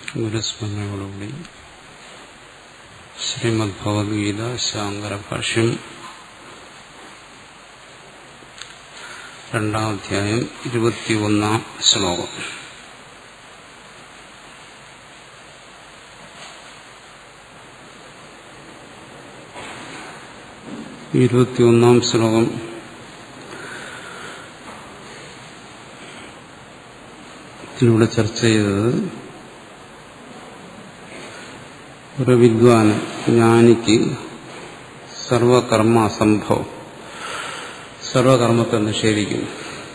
ഗുരുസ്മരണയോടുകൂടി ശ്രീമദ് ഭഗവത്ഗീത ശാങ്കര ഭാഷ്യം രണ്ടാം അധ്യായം ഇരുപത്തിയൊന്നാം ശ്ലോകം ഇരുപത്തിയൊന്നാം ശ്ലോകം ഇതിലൂടെ ചർച്ച ചെയ്തത് ഒരു വിദ്വാന് ജ്ഞാനിക്ക് സർവകർമ്മ അസംഭവം സർവകർമ്മത്തെ നിഷേധിക്കുന്നു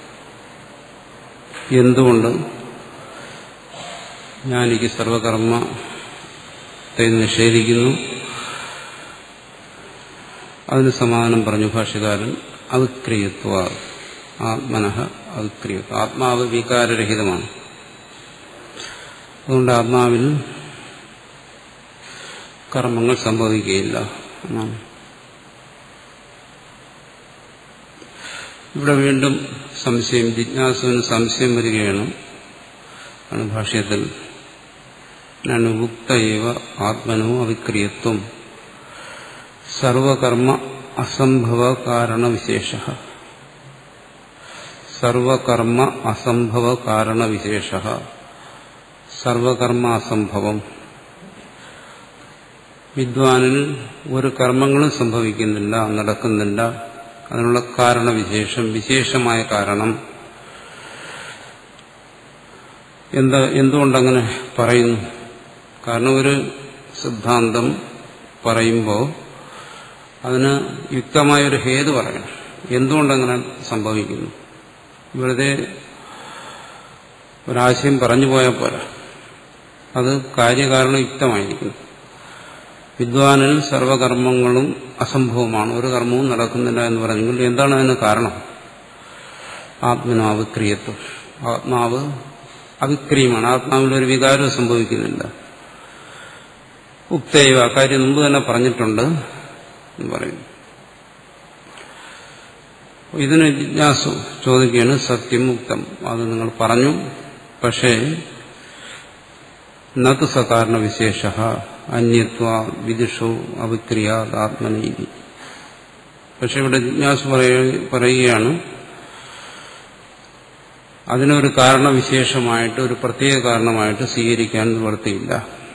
എന്തുകൊണ്ട് ജ്ഞാനിക്ക് സർവകർമ്മത്തെ നിഷേധിക്കുന്നു അതിന് സമാധാനം പറഞ്ഞു ഭാഷകാരൻ അവിക്രിയത്വ ആത്മനഃ അവിക്രിയത്വ ആത്മാവ് വികാരരഹിതമാണ് അതുകൊണ്ട് ആത്മാവിൽ കർമ്മങ്ങൾ സംഭവിക്കുകയില്ല എന്നാണ് ഇവിടെ വീണ്ടും സംശയം ജിജ്ഞാസുവിന് സംശയം വരികയാണ് ആണ് ഭാഷ്യത്തിൽ ഉക്തയവ ആത്മനോ അവിക്രിയത്വം സർവകർമ്മ അസംഭവ കാരണവിശേഷ സർവകർമ്മ അസംഭവ കാരണവിശേഷ സർവകർമ്മ അസംഭവം വിദ്വാനിൽ ഒരു കർമ്മങ്ങളും സംഭവിക്കുന്നില്ല നടക്കുന്നില്ല അതിനുള്ള കാരണവിശേഷം വിശേഷമായ കാരണം എന്താ എന്തുകൊണ്ടങ്ങനെ പറയുന്നു കാരണം ഒരു സിദ്ധാന്തം പറയുമ്പോൾ അതിന് യുക്തമായൊരു ഹേതു പറയണം എന്തുകൊണ്ടങ്ങനെ സംഭവിക്കുന്നു വെറുതെ ഒരാശയം പറഞ്ഞു പോയാൽ പോരാ അത് കാര്യകാരണം യുക്തമായിരിക്കുന്നു വിദ്വാനിൽ സർവകർമ്മങ്ങളും അസംഭവമാണ് ഒരു കർമ്മവും നടക്കുന്നില്ല എന്ന് പറഞ്ഞെങ്കിൽ എന്താണ് അതിന് കാരണം ആത്മനാവിക്രിയത്വം ആത്മാവ് അവിക്രിയമാണ് ആത്മാവിൽ ഒരു വികാരവും സംഭവിക്കുന്നില്ല ഉക്തൈവ കാര്യം മുമ്പ് തന്നെ പറഞ്ഞിട്ടുണ്ട് എന്ന് പറയുന്നു ഇതിന് ജിജ്ഞാസു ചോദിക്കുകയാണ് സത്യം മുക്തം അത് നിങ്ങൾ പറഞ്ഞു പക്ഷേ നത് സകാരണ വിശേഷ അന്യത്വ വിദുഷോ അവിക്രിയാത്മനീതി പക്ഷെ ഇവിടെ ജിജ്ഞാസു പറയുകയാണ് അതിനൊരു കാരണവിശേഷമായിട്ട് ഒരു പ്രത്യേക കാരണമായിട്ട് സ്വീകരിക്കാൻ നിവർത്തിയില്ല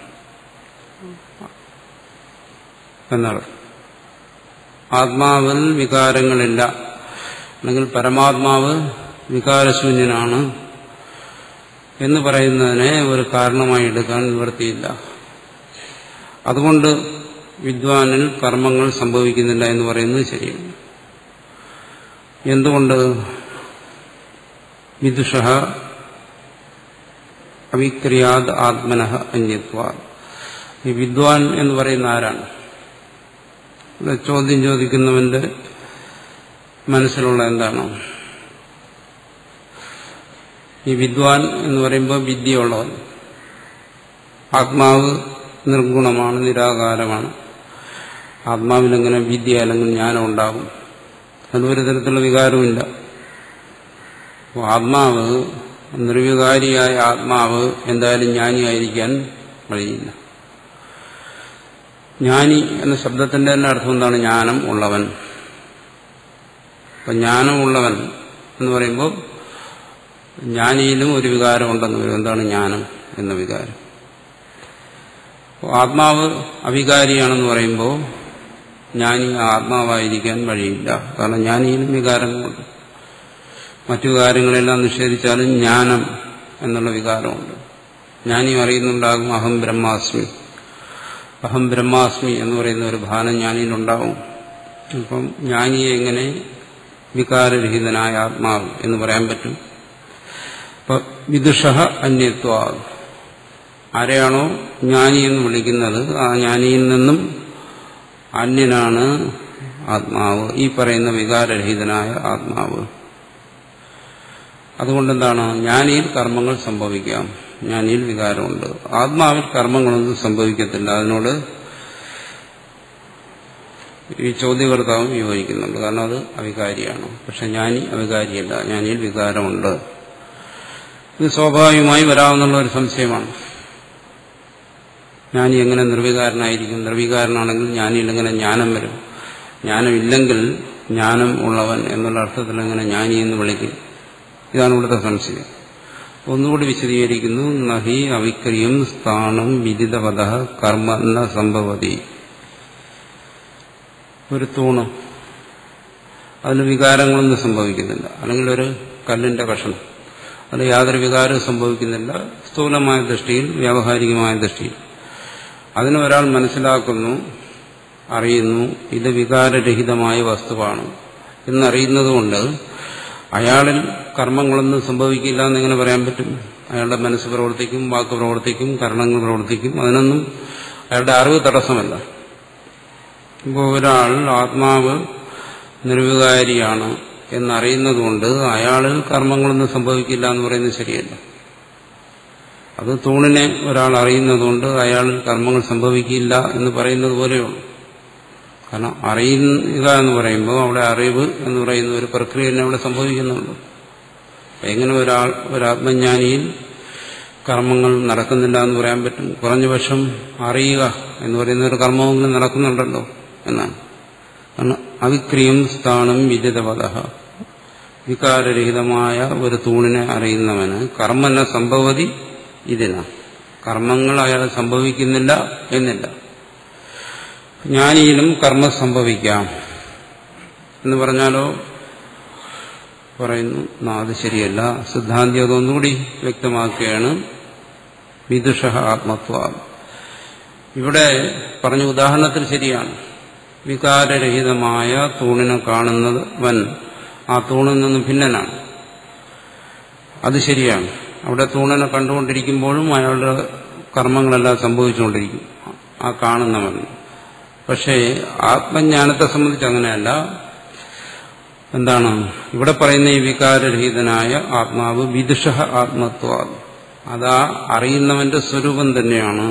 എന്നാണ് ആത്മാവിൽ വികാരങ്ങളില്ല അല്ലെങ്കിൽ പരമാത്മാവ് വികാരശൂന്യനാണ് എന്ന് പറയുന്നതിനെ ഒരു കാരണമായി എടുക്കാൻ നിവൃത്തിയില്ല അതുകൊണ്ട് വിദ്വാനിൽ കർമ്മങ്ങൾ സംഭവിക്കുന്നില്ല എന്ന് പറയുന്നത് ശരിയാണ് എന്തുകൊണ്ട് വിദുഷ അവിക്രിയാത് ആത്മനഃ അന്യത്വ ഈ വിദ്വാൻ എന്ന് പറയുന്ന ആരാണ് ഇവിടെ ചോദ്യം ചോദിക്കുന്നവന്റെ മനസ്സിലുള്ള എന്താണ് ഈ വിദ്വാൻ എന്ന് പറയുമ്പോൾ വിദ്യയുള്ളവൻ ആത്മാവ് നിർഗുണമാണ് നിരാകാരമാണ് ആത്മാവിലെങ്ങനെ വിദ്യ അല്ലെങ്കിൽ ജ്ഞാനം ഉണ്ടാകും അതിനൊരു തരത്തിലുള്ള വികാരവുമില്ല ആത്മാവ് നിർവികാരിയായ ആത്മാവ് എന്തായാലും ജ്ഞാനിയായിരിക്കാൻ കഴിയില്ല ജ്ഞാനി എന്ന ശബ്ദത്തിന്റെ തന്നെ അർത്ഥം എന്താണ് ജ്ഞാനം ഉള്ളവൻ അപ്പൊ ജ്ഞാനമുള്ളവൻ എന്ന് പറയുമ്പോൾ ജ്ഞാനിയിലും ഒരു വികാരം ഉണ്ടെന്ന് വരും എന്താണ് ജ്ഞാനം എന്ന വികാരം ആത്മാവ് അവികാരിയാണെന്ന് പറയുമ്പോൾ ജ്ഞാനി ആത്മാവായിരിക്കാൻ വഴിയില്ല കാരണം ജ്ഞാനിയിലും വികാരങ്ങളുണ്ട് മറ്റു കാര്യങ്ങളെല്ലാം നിഷേധിച്ചാലും ജ്ഞാനം എന്നുള്ള വികാരമുണ്ട് ജ്ഞാനി അറിയുന്നുണ്ടാകും അഹം ബ്രഹ്മാസ്മി അഹം ബ്രഹ്മാസ്മി എന്ന് പറയുന്ന ഒരു ഭാനം ജ്ഞാനിയിലുണ്ടാവും അപ്പം ജ്ഞാനിയെ എങ്ങനെ വികാരരഹിതനായ ആത്മാവ് എന്ന് പറയാൻ പറ്റും അപ്പൊ വിദുഷ അന്യത്വ ആരെയാണോ ജ്ഞാനി എന്ന് വിളിക്കുന്നത് ആ ജ്ഞാനിയിൽ നിന്നും അന്യനാണ് ആത്മാവ് ഈ പറയുന്ന വികാരരഹിതനായ ആത്മാവ് അതുകൊണ്ടെന്താണ് ജ്ഞാനിയിൽ കർമ്മങ്ങൾ സംഭവിക്കാം ജ്ഞാനിയിൽ വികാരമുണ്ട് ആത്മാവിൽ കർമ്മങ്ങളൊന്നും സംഭവിക്കത്തില്ല അതിനോട് ഈ ചോദ്യകർത്താവും യോജിക്കുന്നുണ്ട് കാരണം അത് അവികാരിയാണ് പക്ഷെ ജ്ഞാനി അവികാരിയല്ല ജ്ഞാനിയിൽ വികാരമുണ്ട് ഇത് സ്വാഭാവികമായി വരാവുന്ന ഒരു സംശയമാണ് ജ്ഞാനി എങ്ങനെ നിർവികാരനായിരിക്കും നിർവികാരനാണെങ്കിൽ ജ്ഞാനിയിൽ എങ്ങനെ ജ്ഞാനം വരും ജ്ഞാനമില്ലെങ്കിൽ ജ്ഞാനം ഉള്ളവൻ എന്നുള്ള അർത്ഥത്തിൽ എങ്ങനെ ജ്ഞാനി എന്ന് വിളിക്കും ഇതാണ് ഇവിടുത്തെ സംശയം ഒന്നുകൂടി വിശദീകരിക്കുന്നു നഹി അവിക്രിയം സ്ഥാനം വിദിതവത കർമ്മ ന സംഭവതി ഒരു തൂണ് അതിന് വികാരങ്ങളൊന്നും സംഭവിക്കുന്നില്ല അല്ലെങ്കിൽ ഒരു കല്ലിന്റെ കഷണം അതിൽ യാതൊരു വികാരവും സംഭവിക്കുന്നില്ല സ്ഥൂലമായ ദൃഷ്ടിയിൽ വ്യാവഹാരികമായ ദൃഷ്ടിയിൽ അതിന് ഒരാൾ മനസ്സിലാക്കുന്നു അറിയുന്നു ഇത് വികാരരഹിതമായ വസ്തുവാണ് എന്നറിയുന്നതുകൊണ്ട് അയാളിൽ കർമ്മങ്ങളൊന്നും സംഭവിക്കില്ല എന്നെങ്ങനെ പറയാൻ പറ്റും അയാളുടെ മനസ്സ് പ്രവർത്തിക്കും വാക്ക് പ്രവർത്തിക്കും കർണങ്ങൾ പ്രവർത്തിക്കും അതിനൊന്നും അയാളുടെ അറിവ് തടസ്സമല്ല ഇപ്പോൾ ഒരാൾ ആത്മാവ് നിർവികാരിയാണ് എന്നറിയുന്നതുകൊണ്ട് അയാളിൽ കർമ്മങ്ങളൊന്നും സംഭവിക്കില്ല എന്ന് പറയുന്നത് ശരിയല്ല അത് തൂണിനെ ഒരാൾ അറിയുന്നതുകൊണ്ട് അയാളിൽ കർമ്മങ്ങൾ സംഭവിക്കില്ല എന്ന് പറയുന്നത് പോലെയുള്ളൂ കാരണം അറിയുക എന്ന് പറയുമ്പോൾ അവിടെ അറിവ് എന്ന് പറയുന്ന ഒരു പ്രക്രിയ തന്നെ അവിടെ സംഭവിക്കുന്നുണ്ട് എങ്ങനെ ഒരാൾ ഒരാത്മജ്ഞാനിയിൽ കർമ്മങ്ങൾ നടക്കുന്നില്ല എന്ന് പറയാൻ പറ്റും കുറഞ്ഞ പക്ഷം അറിയുക എന്ന് പറയുന്ന ഒരു കർമ്മമെങ്കിലും നടക്കുന്നുണ്ടല്ലോ എന്നാണ് കാരണം അവിക്രിയം സ്ഥാനം വിദിതവത വികാരരഹിതമായ ഒരു തൂണിനെ അറിയുന്നവന് കർമ്മന സംഭവതി ഇതിനാ കർമ്മങ്ങൾ അയാൾ സംഭവിക്കുന്നില്ല എന്നില്ല ജ്ഞാനിയിലും കർമ്മം സംഭവിക്കാം എന്ന് പറഞ്ഞാലോ പറയുന്നു അത് ശരിയല്ല സിദ്ധാന്തി അതൊന്നുകൂടി വ്യക്തമാക്കുകയാണ് വിദുഷ ആത്മത്വ ഇവിടെ പറഞ്ഞ ഉദാഹരണത്തിൽ ശരിയാണ് വികാരരഹിതമായ തൂണിനെ കാണുന്നത് വൻ ആ തൂണിൽ നിന്ന് ഭിന്നനാണ് അത് ശരിയാണ് അവിടെ തൂണിനെ കണ്ടുകൊണ്ടിരിക്കുമ്പോഴും അയാളുടെ കർമ്മങ്ങളെല്ലാം സംഭവിച്ചുകൊണ്ടിരിക്കും ആ കാണുന്നവൻ പക്ഷേ ആത്മജ്ഞാനത്തെ സംബന്ധിച്ച് അങ്ങനെയല്ല എന്താണ് ഇവിടെ പറയുന്ന ഈ വികാരരഹിതനായ ആത്മാവ് വിദുഷ ആത്മത്വ അതാ അറിയുന്നവന്റെ സ്വരൂപം തന്നെയാണ്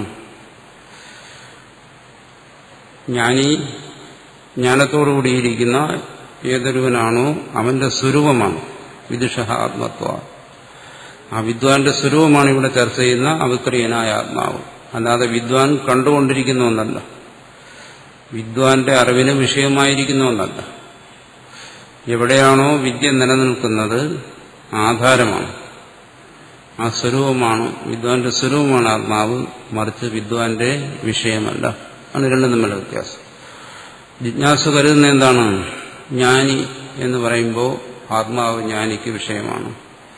ജ്ഞാനി ജ്ഞാനത്തോടുകൂടിയിരിക്കുന്ന ഏതൊരുവനാണോ അവന്റെ സ്വരൂപമാണ് വിദുഷ ആത്മത്വ ആ വിദ്വാന്റെ സ്വരൂപമാണ് ഇവിടെ ചർച്ച ചെയ്യുന്ന അവിക്രിയനായ ആത്മാവ് അല്ലാതെ വിദ്വാൻ കണ്ടുകൊണ്ടിരിക്കുന്ന ഒന്നല്ല വിദ്വാന്റെ അറിവിന് വിഷയമായിരിക്കുന്ന ഒന്നല്ല എവിടെയാണോ വിദ്യ നിലനിൽക്കുന്നത് ആധാരമാണ് ആ സ്വരൂപമാണ് വിദ്വാന്റെ സ്വരൂപമാണ് ആത്മാവ് മറിച്ച് വിദ്വാന്റെ വിഷയമല്ല ആണ് രണ്ടും തമ്മിലുള്ള വ്യത്യാസം ജിജ്ഞാസ കരുതുന്ന എന്താണ് ജ്ഞാനി എന്ന് പറയുമ്പോൾ ആത്മാവ് ജ്ഞാനിക്ക് വിഷയമാണ്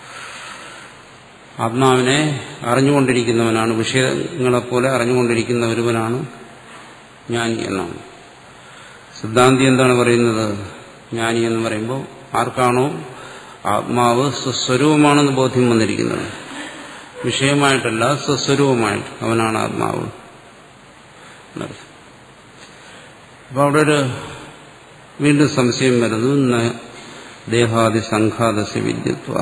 ആത്മാവിനെ അറിഞ്ഞുകൊണ്ടിരിക്കുന്നവനാണ് വിഷയങ്ങളെപ്പോലെ അറിഞ്ഞുകൊണ്ടിരിക്കുന്ന ഒരുവനാണ് ജ്ഞാനി എന്നാണ് സിദ്ധാന്തി എന്താണ് പറയുന്നത് ജ്ഞാനി എന്ന് പറയുമ്പോൾ ആർക്കാണോ ആത്മാവ് സ്വസ്വരൂപമാണെന്ന് ബോധ്യം വന്നിരിക്കുന്നത് വിഷയമായിട്ടല്ല സ്വസ്വരൂപമായിട്ട് അവനാണ് ആത്മാവ് അപ്പൊ അവിടെ ഒരു വീണ്ടും സംശയം വരുന്നു ദേഹാദി സംഘാതസ്യ വിദ്യത്വ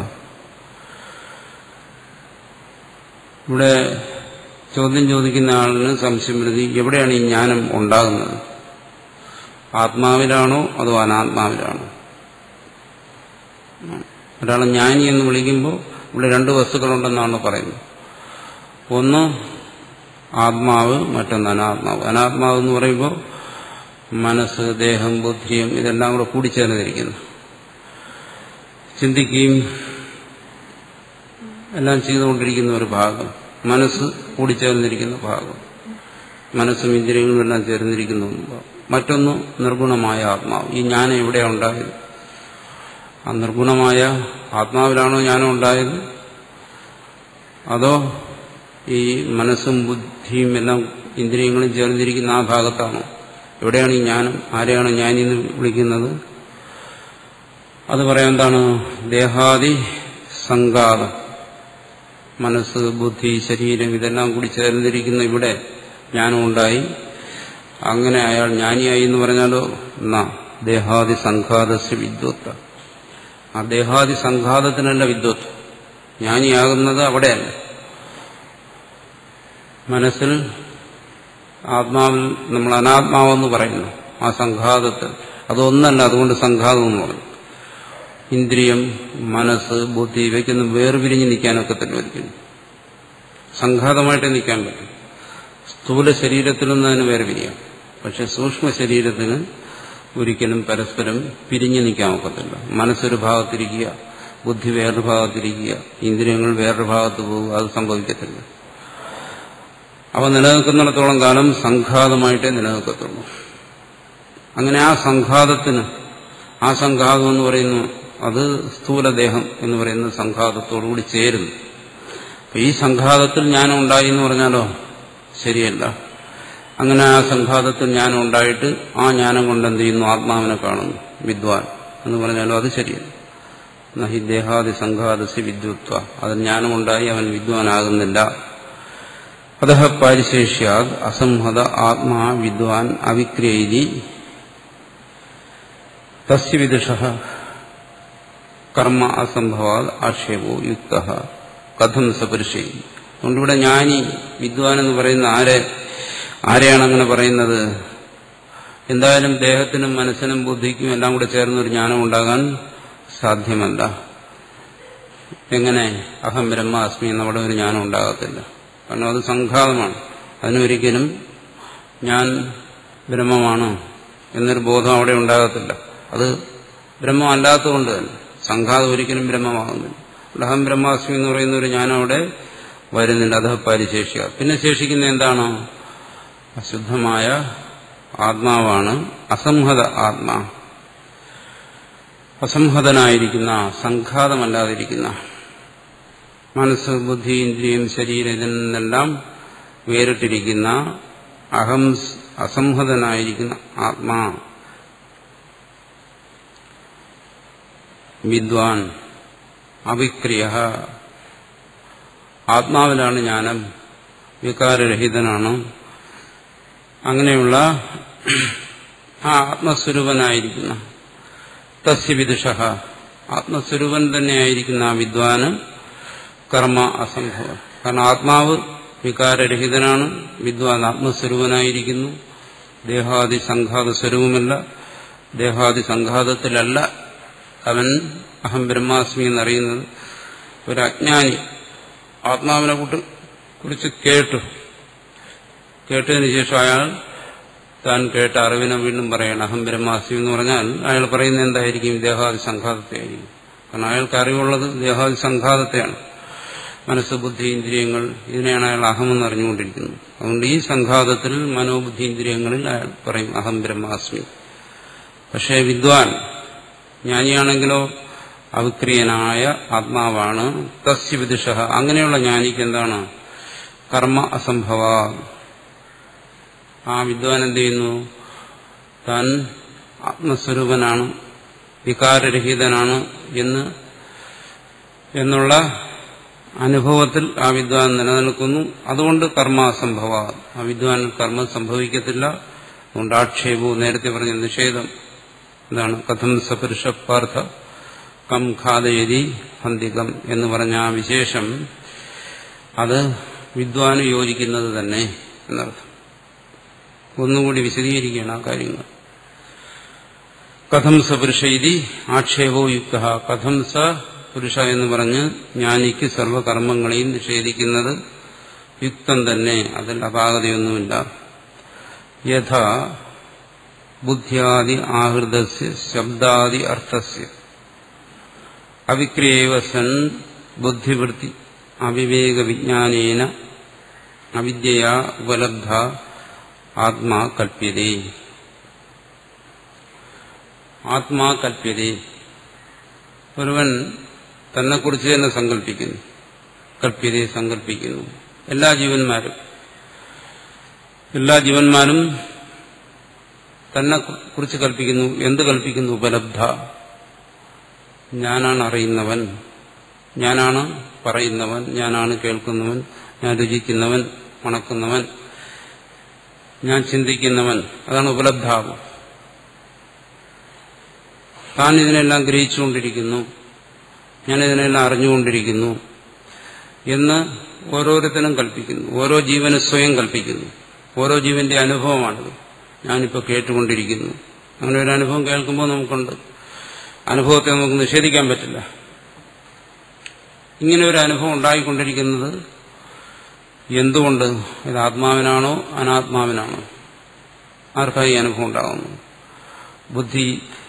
ഇവിടെ ചോദ്യം ചോദിക്കുന്ന ആളിന് സംശയം വരുന്നത് എവിടെയാണ് ഈ ജ്ഞാനം ഉണ്ടാകുന്നത് ആത്മാവിലാണോ അതോ അനാത്മാവിലാണോ ഒരാളെ ജ്ഞാനി എന്ന് വിളിക്കുമ്പോൾ ഇവിടെ രണ്ട് വസ്തുക്കളുണ്ടെന്നാണ് പറയുന്നത് ഒന്ന് ആത്മാവ് മറ്റൊന്ന് അനാത്മാവ് അനാത്മാവ് എന്ന് പറയുമ്പോൾ മനസ്സ് ദേഹം ബുദ്ധിയും ഇതെല്ലാം കൂടെ കൂടിച്ചേർന്നിരിക്കുന്നു ചിന്തിക്കുകയും എല്ലാം ചെയ്തുകൊണ്ടിരിക്കുന്ന ഒരു ഭാഗം മനസ്സ് കൂടിച്ചേർന്നിരിക്കുന്ന ഭാഗം മനസ്സും ഇന്ദ്രിയങ്ങളും എല്ലാം ചേർന്നിരിക്കുന്ന ഒരു ഭാഗം മറ്റൊന്ന് നിർഗുണമായ ആത്മാവ് ഈ ജ്ഞാനം എവിടെയാണ് ഉണ്ടായത് ആ നിർഗുണമായ ആത്മാവിലാണോ ജ്ഞാനം ഉണ്ടായത് അതോ ഈ മനസ്സും ബുദ്ധിയും എല്ലാം ഇന്ദ്രിയങ്ങളും ചേർന്നിരിക്കുന്ന ആ ഭാഗത്താണോ എവിടെയാണ് ഈ ജ്ഞാനം ആരെയാണ് ജ്ഞാനി എന്ന് വിളിക്കുന്നത് അത് പറയാൻ എന്താണ് ദേഹാദി സംഘാതം മനസ്സ് ബുദ്ധി ശരീരം ഇതെല്ലാം കൂടി ചേർന്നിരിക്കുന്ന ഇവിടെ ജ്ഞാനം ഉണ്ടായി അങ്ങനെ അയാൾ ജ്ഞാനിയായി എന്ന് പറഞ്ഞാലോ എന്നാ ദേഹാദി സംഘാതസ് വിദ്വത്ത ആ ദേഹാദി സംഘാതത്തിനല്ല വിദ്വത്ത് ജ്ഞാനിയാകുന്നത് അവിടെയല്ല മനസ്സിൽ ആത്മാവിൽ നമ്മൾ അനാത്മാവെന്ന് പറയുന്നു ആ സംഘാതത്തിൽ അതൊന്നല്ല അതുകൊണ്ട് സംഘാതം എന്ന് പറഞ്ഞു ഇന്ദ്രിയം മനസ്സ് ബുദ്ധി ഇവയ്ക്കൊന്നും വേർപിരിഞ്ഞ് നിൽക്കാനൊക്കെ തന്നെ ഒരിക്കലും സംഘാതമായിട്ട് നിൽക്കാൻ പറ്റും സ്ഥൂല ശരീരത്തിൽ നിന്ന് അതിന് വേറെ പിരിയാം പക്ഷെ സൂക്ഷ്മ ശരീരത്തിന് ഒരിക്കലും പരസ്പരം പിരിഞ്ഞു നിൽക്കാൻ ഒക്കത്തില്ല മനസ്സൊരു ഭാഗത്തിരിക്കുക ബുദ്ധി വേറൊരു ഭാഗത്തിരിക്കുക ഇന്ദ്രിയങ്ങൾ വേറൊരു ഭാഗത്ത് പോകുക അത് സംഭവിക്കത്തില്ല അവ നിലനിൽക്കുന്നിടത്തോളം കാലം സംഘാതമായിട്ടേ നിലനിൽക്കത്തുള്ളൂ അങ്ങനെ ആ സംഘാതത്തിന് ആ സംഘാതം എന്ന് പറയുന്നു അത് സ്ഥൂലദേഹം എന്ന് പറയുന്ന സംഘാതത്തോടുകൂടി ചേരുന്നു അപ്പൊ ഈ സംഘാതത്തിൽ ജ്ഞാനം ഉണ്ടായി എന്ന് പറഞ്ഞാലോ ശരിയല്ല അങ്ങനെ ആ സംഘാതത്തിൽ ജ്ഞാനം ഉണ്ടായിട്ട് ആ ജ്ഞാനം കൊണ്ട് എന്ത് ചെയ്യുന്നു ആത്മാവിനെ കാണുന്നു വിദ്വാൻ എന്ന് പറഞ്ഞാലോ അത് ശരിയല്ല നഹി ദേഹാദി സംഘാതസി വിദ്വത്വ അത് ജ്ഞാനമുണ്ടായി അവൻ വിദ്വാനാകുന്നില്ല അത പാരിശേഷ്യാത് അസംഹത ആത്മാ വിദ്വാൻ അവിക്രിയൈരി തസ്യ വിദുഷ കർമ്മ അസംഭവാത് ആക്ഷേപോ യുക്ത കഥം സപുരുഷൈ അതുകൊണ്ടിവിടെ ജ്ഞാനി വിദ്വാൻ എന്ന് പറയുന്ന ആരെ ആരെയാണ് അങ്ങനെ പറയുന്നത് എന്തായാലും ദേഹത്തിനും മനസ്സിനും ബുദ്ധിക്കും എല്ലാം കൂടെ ചേർന്നൊരു ജ്ഞാനം ഉണ്ടാകാൻ സാധ്യമല്ല എങ്ങനെ അഹം ബ്രഹ്മാസ്മി എന്നവിടെ ഒരു ജ്ഞാനം ഉണ്ടാകത്തില്ല കാരണം അത് സംഘാതമാണ് അതിനൊരിക്കലും ഞാൻ ബ്രഹ്മമാണ് എന്നൊരു ബോധം അവിടെ ഉണ്ടാകത്തില്ല അത് ബ്രഹ്മമല്ലാത്തതുകൊണ്ട് തന്നെ സംഘാതം ഒരിക്കലും ബ്രഹ്മമാകുന്നില്ല ഇവിടെ അഹം ബ്രഹ്മാസ്മി എന്ന് പറയുന്ന ഒരു ജ്ഞാനം അവിടെ വരുന്നില്ല അത് പരിശേഷിക്കുക പിന്നെ ശേഷിക്കുന്ന എന്താണ് അശുദ്ധമായ ആത്മാവാണ് അസംഹത ആത്മാ അസംഹതനായിരിക്കുന്ന സംഘാതമല്ലാതിരിക്കുന്ന മനസ്സ് ബുദ്ധി ഇന്ദ്രിയം ശരീരം ഇതിൽ നിന്നെല്ലാം വേറിട്ടിരിക്കുന്ന അഹം അസംഹതനായിരിക്കുന്ന ആത്മാ വിദ്വാൻ അവിക്രിയ ആത്മാവിലാണ് ജ്ഞാനം വികാരരഹിതനാണ് അങ്ങനെയുള്ള ആ ആത്മസ്വരൂപനായിരിക്കുന്ന തസ്യ വിദുഷ ആത്മസ്വരൂപൻ തന്നെയായിരിക്കുന്ന ആ വിദ്വാന് കർമ്മ അസംഭവം കാരണം ആത്മാവ് വികാരരഹിതനാണ് വിദ്വാൻ ആത്മസ്വരൂപനായിരിക്കുന്നു ദേഹാദി സംഘാത സ്വരൂപമല്ല ദേഹാദി സംഘാതത്തിലല്ല അവൻ അഹം ബ്രഹ്മാസ്മി എന്നറിയുന്നത് ഒരു അജ്ഞാനി ആത്മാവിനെ കുറിച്ച് കേട്ടു കേട്ടതിന് ശേഷം അയാൾ താൻ കേട്ട അറിവിനെ വീണ്ടും പറയണം അഹം ബ്രഹ്മാസ്മി എന്ന് പറഞ്ഞാൽ അയാൾ പറയുന്നത് എന്തായിരിക്കും ദേഹാദി സംഘാതത്തെ ആയിരിക്കും കാരണം അയാൾക്ക് അറിവുള്ളത് ദേഹാദി സംഘാതത്തെയാണ് മനസ്സ് ബുദ്ധി ഇന്ദ്രിയങ്ങൾ ഇതിനെയാണ് അയാൾ അഹമെന്ന് അറിഞ്ഞുകൊണ്ടിരിക്കുന്നത് അതുകൊണ്ട് ഈ സംഘാതത്തിൽ മനോബുദ്ധി ഇന്ദ്രിയങ്ങളിൽ അയാൾ പറയും അഹം ബ്രഹ്മാസ്മി പക്ഷേ വിദ്വാൻ ജ്ഞാനിയാണെങ്കിലോ അവിക്രിയനായ ആത്മാവാണ് തസ്യ വിദുഷ അങ്ങനെയുള്ള ജ്ഞാനിക്ക് എന്താണ് കർമ്മ അസംഭവ ആ വിദ്വാൻ എന്ത് ചെയ്യുന്നു താൻ ആത്മസ്വരൂപനാണ് വികാരരഹിതനാണ് എന്ന് എന്നുള്ള അനുഭവത്തിൽ ആ വിദ്വാൻ നിലനിൽക്കുന്നു അതുകൊണ്ട് കർമാസംഭവ ആ വിദ്വാൻ കർമ്മം സംഭവിക്കത്തില്ല അതുകൊണ്ട് ആക്ഷേപവും നേരത്തെ പറഞ്ഞ നിഷേധം എന്താണ് കഥം സപുരുഷ പാർത്ഥ കം ഖാദയതി ഹന്തികം എന്ന് പറഞ്ഞ ആ വിശേഷം അത് വിദ്വാന് യോജിക്കുന്നത് തന്നെ എന്നർത്ഥം ഒന്നുകൂടി വിശദീകരിക്കുകയാണ് ആ കാര്യങ്ങൾ കഥം സ പുരുഷ ഇതി ആക്ഷേപോ യുക്ത കഥം സ പുരുഷ എന്ന് പറഞ്ഞ് ജ്ഞാനിക്ക് സർവകർമ്മങ്ങളെയും നിഷേധിക്കുന്നത് യുക്തം തന്നെ അതിൽ അപാകതയൊന്നുമില്ല യഥാ ബുദ്ധ്യാദി ആഹൃതസ്യ ശബ്ദാദി അർത്ഥസ്യ അവിക്രിയവ സൻ ബുദ്ധിവൃത്തി അവിവേക വിജ്ഞാനേന അവിദ്യയാ ഉപലബ്ധ ആത്മാ കൽപ്യതേ ആത്മാ കൽപ്യതേ ഒരുവൻ തന്നെക്കുറിച്ച് തന്നെ സങ്കല്പിക്കുന്നു കൽപ്യതയെ സങ്കല്പിക്കുന്നു എല്ലാ ജീവന്മാരും എല്ലാ ജീവന്മാരും തന്നെ കുറിച്ച് കൽപ്പിക്കുന്നു എന്ത് കൽപ്പിക്കുന്നു ഉപലബ്ധ ഞാനാണ് അറിയുന്നവൻ ഞാനാണ് പറയുന്നവൻ ഞാനാണ് കേൾക്കുന്നവൻ ഞാൻ രുചിക്കുന്നവൻ മണക്കുന്നവൻ ഞാൻ ചിന്തിക്കുന്നവൻ അതാണ് ഉപലബ്ധാവ് താൻ ഇതിനെല്ലാം ഗ്രഹിച്ചുകൊണ്ടിരിക്കുന്നു ഞാൻ ഇതിനെല്ലാം അറിഞ്ഞുകൊണ്ടിരിക്കുന്നു എന്ന് ഓരോരുത്തരും കൽപ്പിക്കുന്നു ഓരോ ജീവനും സ്വയം കൽപ്പിക്കുന്നു ഓരോ ജീവന്റെ അനുഭവമാണിത് ഞാനിപ്പോൾ കേട്ടുകൊണ്ടിരിക്കുന്നു അങ്ങനെ ഒരു അനുഭവം കേൾക്കുമ്പോൾ നമുക്കുണ്ട് അനുഭവത്തെ നമുക്ക് നിഷേധിക്കാൻ പറ്റില്ല ഇങ്ങനെ ഒരു അനുഭവം ഉണ്ടായിക്കൊണ്ടിരിക്കുന്നത് എന്തുകൊണ്ട് ഇത് ആത്മാവിനാണോ അനാത്മാവിനാണോ ആർക്കായി അനുഭവം ഉണ്ടാകുന്നു ബുദ്ധി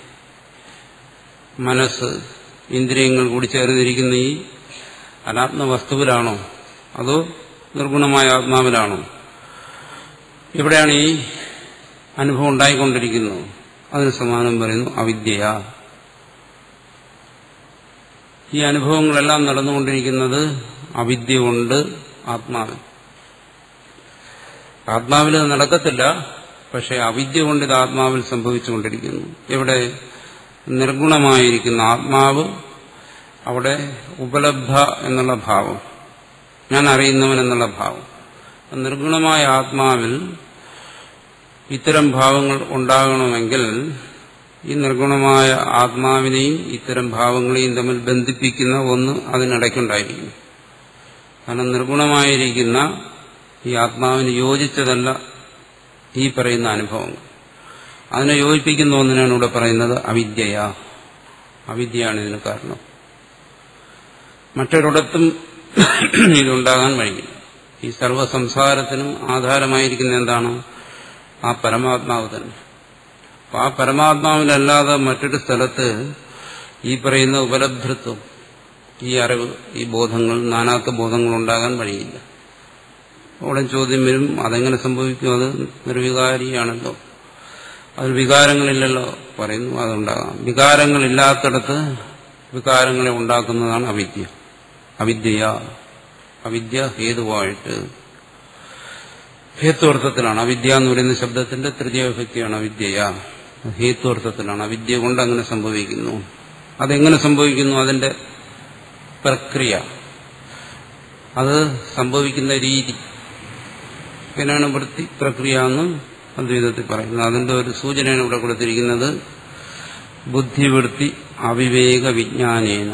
മനസ്സ് ഇന്ദ്രിയങ്ങൾ കൂടി ചേർന്നിരിക്കുന്ന ഈ അനാത്മ വസ്തുവിലാണോ അതോ നിർഗുണമായ ആത്മാവിലാണോ എവിടെയാണ് ഈ അനുഭവം ഉണ്ടായിക്കൊണ്ടിരിക്കുന്നത് അതിന് സമാനം പറയുന്നു അവിദ്യ ഈ അനുഭവങ്ങളെല്ലാം നടന്നുകൊണ്ടിരിക്കുന്നത് അവിദ്യ കൊണ്ട് ആത്മാവിൽ ആത്മാവിൽ അത് നടക്കത്തില്ല പക്ഷെ അവിദ്യ കൊണ്ട് ഇത് ആത്മാവിൽ സംഭവിച്ചുകൊണ്ടിരിക്കുന്നു എവിടെ നിർഗുണമായിരിക്കുന്ന ആത്മാവ് അവിടെ ഉപലബ്ധ എന്നുള്ള ഭാവം ഞാൻ അറിയുന്നവൻ എന്നുള്ള ഭാവം നിർഗുണമായ ആത്മാവിൽ ഇത്തരം ഭാവങ്ങൾ ഉണ്ടാകണമെങ്കിൽ ഈ നിർഗുണമായ ആത്മാവിനെയും ഇത്തരം ഭാവങ്ങളെയും തമ്മിൽ ബന്ധിപ്പിക്കുന്ന ഒന്ന് അതിനിടയ്ക്കുണ്ടായിരിക്കും കാരണം നിർഗുണമായിരിക്കുന്ന ഈ ആത്മാവിന് യോജിച്ചതല്ല ഈ പറയുന്ന അനുഭവങ്ങൾ അതിനെ യോജിപ്പിക്കുന്ന ഒന്നിനാണ് ഇവിടെ പറയുന്നത് അവിദ്യയാ അവിദ്യയാണ് ഇതിന് കാരണം മറ്റൊരിടത്തും ഇതുണ്ടാകാൻ വഴിയില്ല ഈ സർവസംസാരത്തിനും ആധാരമായിരിക്കുന്ന എന്താണ് ആ പരമാത്മാവ് തന്നെ അപ്പൊ ആ പരമാത്മാവിലല്ലാതെ മറ്റൊരു സ്ഥലത്ത് ഈ പറയുന്ന ഉപലബ്ധത്വം ഈ അറിവ് ഈ ബോധങ്ങൾ നാനാത്ത ബോധങ്ങൾ ഉണ്ടാകാൻ വഴിയില്ല അവിടെ ചോദ്യം വരും അതെങ്ങനെ സംഭവിക്കും അത് നിർവികാരിയാണല്ലോ അതിൽ വികാരങ്ങളില്ലല്ലോ പറയുന്നു അതുണ്ടാകാം വികാരങ്ങളില്ലാത്തിടത്ത് വികാരങ്ങളെ ഉണ്ടാക്കുന്നതാണ് അവിദ്യ അവിദ്യ അവിദ്യ ഹേതുവായിട്ട് ഹേത്വർത്ഥത്തിലാണ് അവിദ്യ എന്ന് പറയുന്ന ശബ്ദത്തിന്റെ തൃതീയ വിഭക്തിയാണ് അവിദ്യ ഹേത്വർത്ഥത്തിലാണ് അവിദ്യ കൊണ്ട് അങ്ങനെ സംഭവിക്കുന്നു അതെങ്ങനെ സംഭവിക്കുന്നു അതിന്റെ പ്രക്രിയ അത് സംഭവിക്കുന്ന രീതി പിന്നാണ് വൃത്തി പ്രക്രിയ എന്ന് അദ്വൈതത്തിൽ പറയുന്നത് അതിന്റെ ഒരു സൂചനയാണ് ഇവിടെ കൊടുത്തിരിക്കുന്നത് ബുദ്ധിവൃത്തി അവിവേക വിജ്ഞാനേന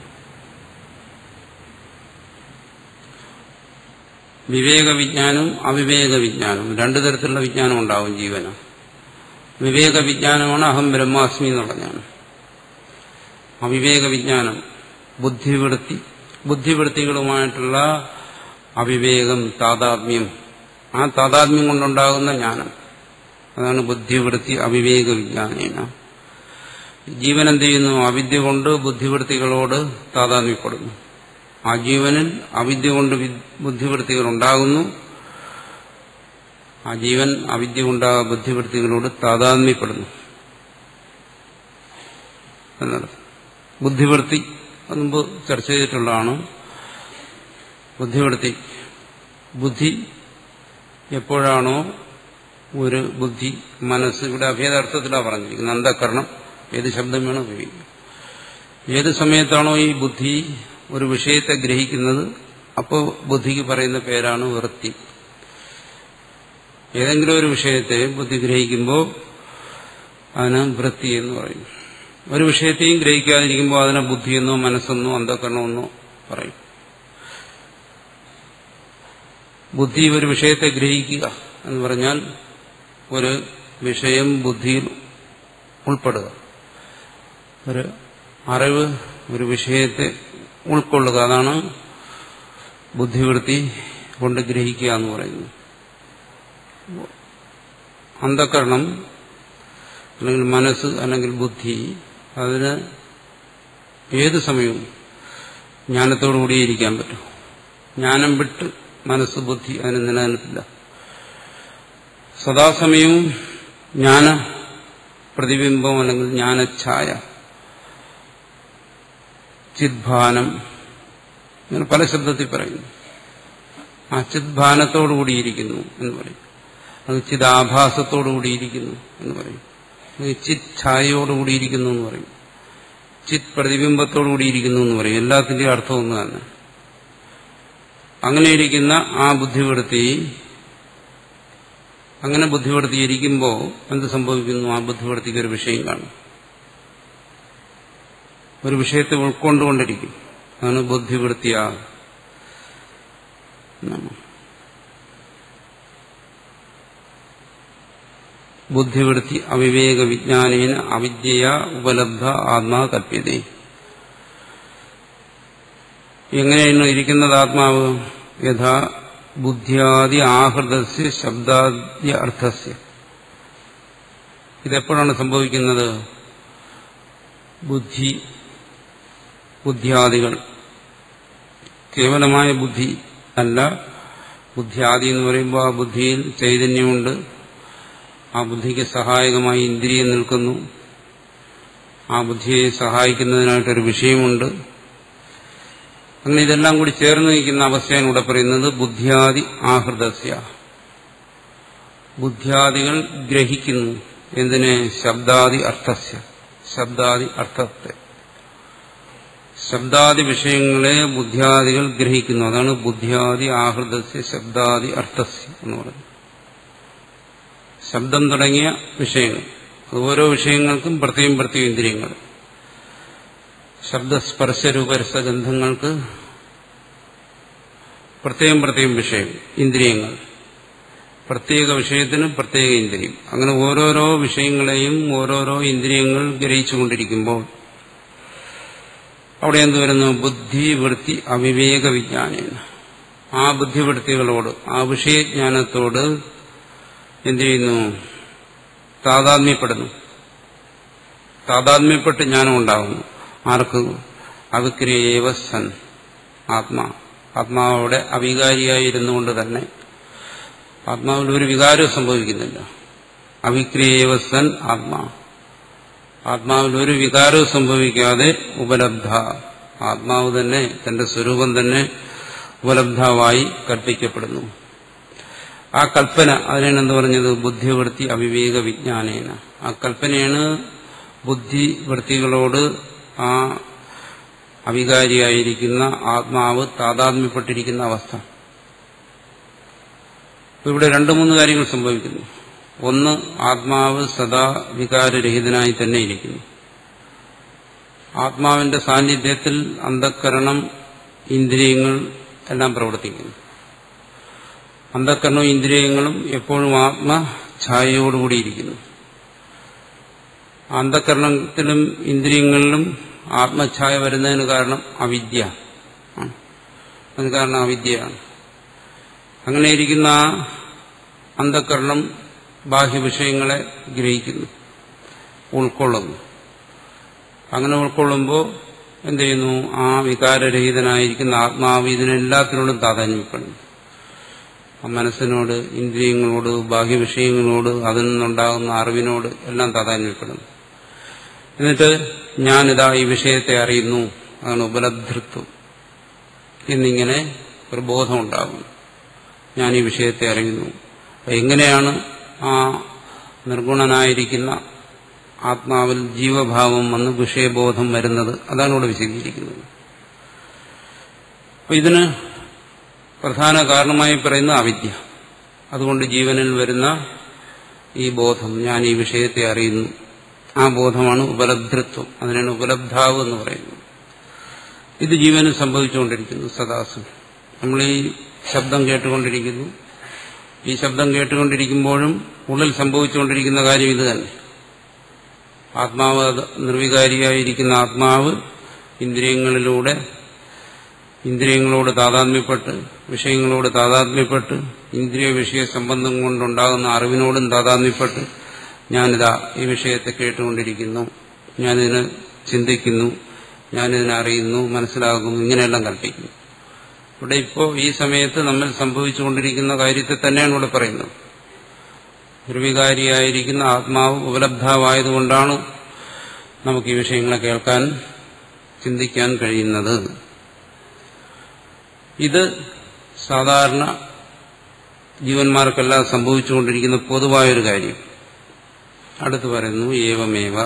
വിവേക വിജ്ഞാനവും അവിവേക വിജ്ഞാനവും രണ്ടു തരത്തിലുള്ള വിജ്ഞാനം ഉണ്ടാവും ജീവന് വിവേക വിജ്ഞാനമാണ് അഹം ബ്രഹ്മാസ്മി എന്ന് പറഞ്ഞാണ് അവിവേക വിജ്ഞാനം ബുദ്ധിവൃത്തി ബുദ്ധിവൃത്തികളുമായിട്ടുള്ള അവിവേകം താതാത്മ്യം ആ താതാത്മ്യം കൊണ്ടുണ്ടാകുന്ന ജ്ഞാനം അതാണ് ബുദ്ധിവൃത്തി അവിവേക വിജ്ഞാനേന ജീവൻ എന്ത് ചെയ്യുന്നു അവിദ്യ കൊണ്ട് ബുദ്ധിവൃത്തികളോട് താതാത്മ്യപ്പെടുന്നു ആ ജീവനിൽ അവിദ്യ കൊണ്ട് ബുദ്ധിവൃത്തികൾ ഉണ്ടാകുന്നു ആ ജീവൻ അവിദ്യ കൊണ്ട് ആ ബുദ്ധിവൃത്തികളോട് താതാത്മ്യപ്പെടുന്നു എന്നർത്ഥം ബുദ്ധിവൃത്തി മുമ്പ് ചർച്ച ചെയ്തിട്ടുള്ളതാണ് ബുദ്ധിവൃത്തി ബുദ്ധി എപ്പോഴാണോ ഒരു ബുദ്ധി മനസ്സ് ഇവിടെ അഭേദാർത്ഥത്തിലാണ് പറഞ്ഞിരിക്കുന്നത് അന്ധകരണം ഏത് ശബ്ദം വേണോ ഉപയോഗിക്കും ഏത് സമയത്താണോ ഈ ബുദ്ധി ഒരു വിഷയത്തെ ഗ്രഹിക്കുന്നത് അപ്പോൾ ബുദ്ധിക്ക് പറയുന്ന പേരാണ് വൃത്തി ഏതെങ്കിലും ഒരു വിഷയത്തെ ബുദ്ധി ഗ്രഹിക്കുമ്പോൾ അതിന് വൃത്തി എന്ന് പറയും ഒരു വിഷയത്തെയും ഗ്രഹിക്കാതിരിക്കുമ്പോൾ അതിനെ ബുദ്ധിയെന്നോ മനസ്സെന്നോ അന്ധകരണമെന്നോ പറയും ബുദ്ധി ഒരു വിഷയത്തെ ഗ്രഹിക്കുക എന്ന് പറഞ്ഞാൽ ഒരു വിഷയം ബുദ്ധിയിൽ ഉൾപ്പെടുക ഒരു അറിവ് ഒരു വിഷയത്തെ ഉൾക്കൊള്ളുക അതാണ് ബുദ്ധിവൃത്തി കൊണ്ട് ഗ്രഹിക്കുക എന്ന് പറയുന്നത് അന്ധകരണം അല്ലെങ്കിൽ മനസ്സ് അല്ലെങ്കിൽ ബുദ്ധി അതിന് ഏത് സമയവും ജ്ഞാനത്തോടുകൂടി ഇരിക്കാൻ പറ്റും ജ്ഞാനം വിട്ട് മനസ്സ് ബുദ്ധി അതിന് നിലനിൽപ്പില്ല സദാസമയവും ജ്ഞാന പ്രതിബിംബം അല്ലെങ്കിൽ ജ്ഞാനഛായ ചിദ്ഭാനം ഇങ്ങനെ പല ശബ്ദത്തിൽ പറയുന്നു ആ ചിദ്ഭാനത്തോടുകൂടിയിരിക്കുന്നു എന്ന് പറയും അത് ചിദാഭാസത്തോടുകൂടിയിരിക്കുന്നു എന്ന് പറയും ചിത് ഛായയോടുകൂടിയിരിക്കുന്നു എന്ന് പറയും ചിത് പ്രതിബിംബത്തോടുകൂടിയിരിക്കുന്നു എന്ന് പറയും എല്ലാത്തിന്റെയും അർത്ഥം ഒന്ന് തന്നെ അങ്ങനെ ഇരിക്കുന്ന ആ ബുദ്ധിവൃത്തി അങ്ങനെ ബുദ്ധിവൃത്തി ഇരിക്കുമ്പോൾ എന്ത് സംഭവിക്കുന്നു ആ ബുദ്ധിവൃത്തിക്ക് ഒരു വിഷയം കാണും ഒരു വിഷയത്തെ ഉൾക്കൊണ്ടുകൊണ്ടിരിക്കും അതാണ് ബുദ്ധിവൃത്തിയാ ബുദ്ധിവൃത്തി അവിവേക വിജ്ഞാനേന അവിദ്യയ ഉപലബ്ധ ആത്മാ കല്പ്യത എങ്ങനെയാണ് ഇരിക്കുന്നത് ആത്മാവ് യഥാ ബുദ്ധ്യാദി ആഹൃതസ്യ ശബ്ദാദ്യ അർത്ഥസ്യ ഇതെപ്പോഴാണ് സംഭവിക്കുന്നത് ബുദ്ധി ബുദ്ധ്യാദികൾ കേവലമായ ബുദ്ധി അല്ല ബുദ്ധ്യാദി എന്ന് പറയുമ്പോൾ ആ ബുദ്ധിയിൽ ചൈതന്യമുണ്ട് ആ ബുദ്ധിക്ക് സഹായകമായി ഇന്ദ്രിയം നിൽക്കുന്നു ആ ബുദ്ധിയെ സഹായിക്കുന്നതിനായിട്ടൊരു വിഷയമുണ്ട് അങ്ങനെ ഇതെല്ലാം കൂടി ചേർന്ന് നിൽക്കുന്ന അവസ്ഥയാണ് ഇവിടെ പറയുന്നത് ബുദ്ധ്യാദി ആഹൃതസ്യ ബുദ്ധ്യാദികൾ ഗ്രഹിക്കുന്നു എന്തിനെ ശബ്ദാദി അർത്ഥസ്യ ശബ്ദാദി അർത്ഥത്തെ ശബ്ദാദി വിഷയങ്ങളെ ബുദ്ധ്യാദികൾ ഗ്രഹിക്കുന്നു അതാണ് ബുദ്ധ്യാദി ആഹൃതസ്യ ശബ്ദാദി അർത്ഥസ്യ എന്ന് പറയുന്നത് ശബ്ദം തുടങ്ങിയ വിഷയങ്ങൾ അത് ഓരോ വിഷയങ്ങൾക്കും പ്രത്യേകം പ്രത്യേക ഇന്ദ്രിയങ്ങൾ ശബ്ദസ്പർശരൂപരസഗന്ധങ്ങൾക്ക് പ്രത്യേകം പ്രത്യേകം വിഷയം ഇന്ദ്രിയങ്ങൾ പ്രത്യേക വിഷയത്തിന് പ്രത്യേക ഇന്ദ്രിയം അങ്ങനെ ഓരോരോ വിഷയങ്ങളെയും ഓരോരോ ഇന്ദ്രിയങ്ങൾ ഗ്രഹിച്ചുകൊണ്ടിരിക്കുമ്പോൾ അവിടെ എന്ത് വരുന്നു ബുദ്ധി വൃത്തി അവിവേക വിജ്ഞാനേന ആ ബുദ്ധിവൃത്തികളോട് ആ വിഷയജ്ഞാനത്തോട് എന്ത് ചെയ്യുന്നു താതാത്മ്യപ്പെടുന്നു താതാത്മ്യപ്പെട്ട് ജ്ഞാനം ഉണ്ടാകുന്നു ആർക്ക് അവിക്രിയേവ സൻ ആത്മാ ആത്മാവോടെ അവികാരിയായിരുന്നുകൊണ്ട് തന്നെ ആത്മാവിൽ ഒരു വികാരവും സംഭവിക്കുന്നില്ല അവിക്രിയേവ സൻ ആത്മാ ആത്മാവിൽ ഒരു വികാരവും സംഭവിക്കാതെ ഉപലബ്ധ ആത്മാവ് തന്നെ തന്റെ സ്വരൂപം തന്നെ ഉപലബ്ധാവായി കൽപ്പിക്കപ്പെടുന്നു ആ കൽപ്പന അതിനാണ് എന്ത് പറഞ്ഞത് ബുദ്ധിവൃത്തി അവിവേക വിജ്ഞാനേന ആ കൽപ്പനയാണ് ബുദ്ധിവൃത്തികളോട് ആ അവികാരിയായിരിക്കുന്ന ആത്മാവ് താതാത്മ്യപ്പെട്ടിരിക്കുന്ന അവസ്ഥ ഇവിടെ രണ്ടു മൂന്ന് കാര്യങ്ങൾ സംഭവിക്കുന്നു ഒന്ന് ആത്മാവ് സദാ വികാരരഹിതനായി തന്നെ ഇരിക്കുന്നു ആത്മാവിന്റെ സാന്നിധ്യത്തിൽ അന്ധക്കരണം ഇന്ദ്രിയങ്ങൾ എല്ലാം പ്രവർത്തിക്കുന്നു അന്ധക്കരണവും ഇന്ദ്രിയങ്ങളും എപ്പോഴും ആത്മഛായയോടുകൂടിയിരിക്കുന്നു അന്ധക്കരണത്തിലും ഇന്ദ്രിയങ്ങളിലും ആത്മഛായ വരുന്നതിന് കാരണം അവിദ്യ അതിന് കാരണം അവിദ്യയാണ് അങ്ങനെ ഇരിക്കുന്ന ആ അന്ധക്കരണം ബാഹ്യവിഷയങ്ങളെ ഗ്രഹിക്കുന്നു ഉൾക്കൊള്ളുന്നു അങ്ങനെ ഉൾക്കൊള്ളുമ്പോൾ എന്ത് ചെയ്യുന്നു ആ വികാരരഹിതനായിരിക്കുന്ന ആത്മാവ് ഇതിനെല്ലാത്തിനോടും താതാന്യപ്പെടുന്നു ആ മനസ്സിനോട് ഇന്ദ്രിയങ്ങളോട് ബാഹ്യവിഷയങ്ങളോട് അതിൽ നിന്നുണ്ടാകുന്ന അറിവിനോട് എല്ലാം താതാന്യപ്പെടുന്നു എന്നിട്ട് ഞാനിതാ ഈ വിഷയത്തെ അറിയുന്നു അതാണ് ഉപലബ്ധൃത്വം എന്നിങ്ങനെ ഒരു ബോധം ഉണ്ടാകുന്നു ഞാൻ ഈ വിഷയത്തെ അറിയുന്നു എങ്ങനെയാണ് ആ നിർഗുണനായിരിക്കുന്ന ആത്മാവിൽ ജീവഭാവം വന്ന് വിഷയബോധം വരുന്നത് അതാണ് ഇവിടെ വിശദീകരിക്കുന്നത് അപ്പൊ ഇതിന് പ്രധാന കാരണമായി പറയുന്ന അവിദ്യ അതുകൊണ്ട് ജീവനിൽ വരുന്ന ഈ ബോധം ഞാൻ ഈ വിഷയത്തെ അറിയുന്നു ആ ബോധമാണ് ഉപലബ്ധൃത്വം അതിനാണ് ഉപലബ്ധാവ് എന്ന് പറയുന്നത് ഇത് ജീവന് സംഭവിച്ചുകൊണ്ടിരിക്കുന്നു സദാസം നമ്മൾ ഈ ശബ്ദം കേട്ടുകൊണ്ടിരിക്കുന്നു ഈ ശബ്ദം കേട്ടുകൊണ്ടിരിക്കുമ്പോഴും ഉള്ളിൽ സംഭവിച്ചുകൊണ്ടിരിക്കുന്ന കാര്യം ഇത് തന്നെ ആത്മാവ് നിർവികാരിയായിരിക്കുന്ന ആത്മാവ് ഇന്ദ്രിയങ്ങളിലൂടെ ഇന്ദ്രിയങ്ങളോട് താതാത്മ്യപ്പെട്ട് വിഷയങ്ങളോട് താതാത്മ്യപ്പെട്ട് ഇന്ദ്രിയ വിഷയ സംബന്ധം കൊണ്ടുണ്ടാകുന്ന അറിവിനോടും താതാത്മ്യപ്പെട്ട് ഞാനിതാ ഈ വിഷയത്തെ കേട്ടുകൊണ്ടിരിക്കുന്നു ഞാനിതിനെ ചിന്തിക്കുന്നു ഞാനിതിനെ അറിയുന്നു മനസ്സിലാകുന്നു ഇങ്ങനെയെല്ലാം കൽപ്പിക്കുന്നു ഇവിടെ ഇപ്പോൾ ഈ സമയത്ത് നമ്മൾ സംഭവിച്ചുകൊണ്ടിരിക്കുന്ന കാര്യത്തെ തന്നെയാണ് ഇവിടെ പറയുന്നത് നിർവികാരിയായിരിക്കുന്ന ആത്മാവ് ഉപലബ്ധാവായതുകൊണ്ടാണ് നമുക്ക് ഈ വിഷയങ്ങളെ കേൾക്കാൻ ചിന്തിക്കാൻ കഴിയുന്നത് ഇത് സാധാരണ ജീവന്മാർക്കെല്ലാം സംഭവിച്ചുകൊണ്ടിരിക്കുന്ന പൊതുവായൊരു കാര്യം അടുത്ത് പറയുന്നു ഏവമേവ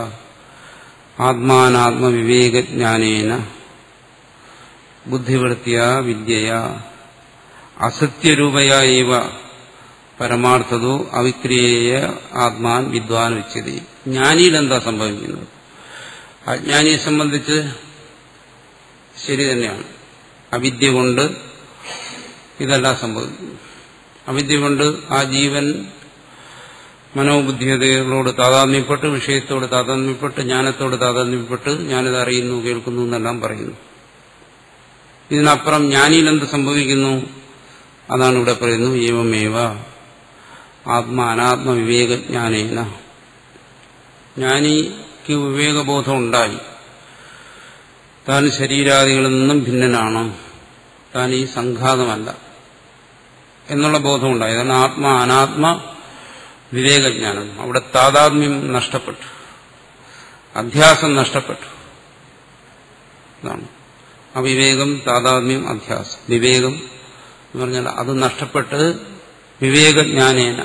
ആത്മാനാത്മവിവേകജ്ഞാനേന ബുദ്ധിവൃത്തിയ വിദ്യയ അസത്യരൂപയായവ പരമാർത്ഥതോ അവിക്രിയേയ ആത്മാൻ വിദ്വാൻ ഉച്ചതി ജ്ഞാനിയിൽ എന്താ സംഭവിക്കുന്നത് അജ്ഞാനിയെ സംബന്ധിച്ച് ശരി തന്നെയാണ് അവിദ്യ കൊണ്ട് ഇതെല്ലാം സംഭവിക്കുന്നു അവിദ്യ കൊണ്ട് ആ ജീവൻ മനോബുദ്ധിയതകളോട് താതാത്മ്യപ്പെട്ട് വിഷയത്തോട് താതാത്മ്യപ്പെട്ട് ജ്ഞാനത്തോട് താതാത്മ്യപ്പെട്ട് ഞാനിത് അറിയുന്നു കേൾക്കുന്നു എന്നെല്ലാം പറയുന്നു ഇതിനപ്പുറം ജ്ഞാനിയിൽ എന്ത് സംഭവിക്കുന്നു അതാണ് ഇവിടെ പറയുന്നു ഏവമേവ ആത്മ അനാത്മ വിവേകജ്ഞാനേന ജ്ഞാനിക്ക് വിവേകബോധം ഉണ്ടായി താൻ ശരീരാദികളിൽ നിന്നും ഭിന്നനാണ് താൻ ഈ സംഘാതമല്ല എന്നുള്ള ബോധമുണ്ടായി അതാണ് ആത്മ അനാത്മ വിവേകജ്ഞാനം അവിടെ താതാത്മ്യം നഷ്ടപ്പെട്ടു അധ്യാസം നഷ്ടപ്പെട്ടു ഇതാണ് അവിവേകം താതാത്മ്യം അധ്യാസം വിവേകം എന്ന് പറഞ്ഞാൽ അത് നഷ്ടപ്പെട്ട് വിവേകജ്ഞാനേന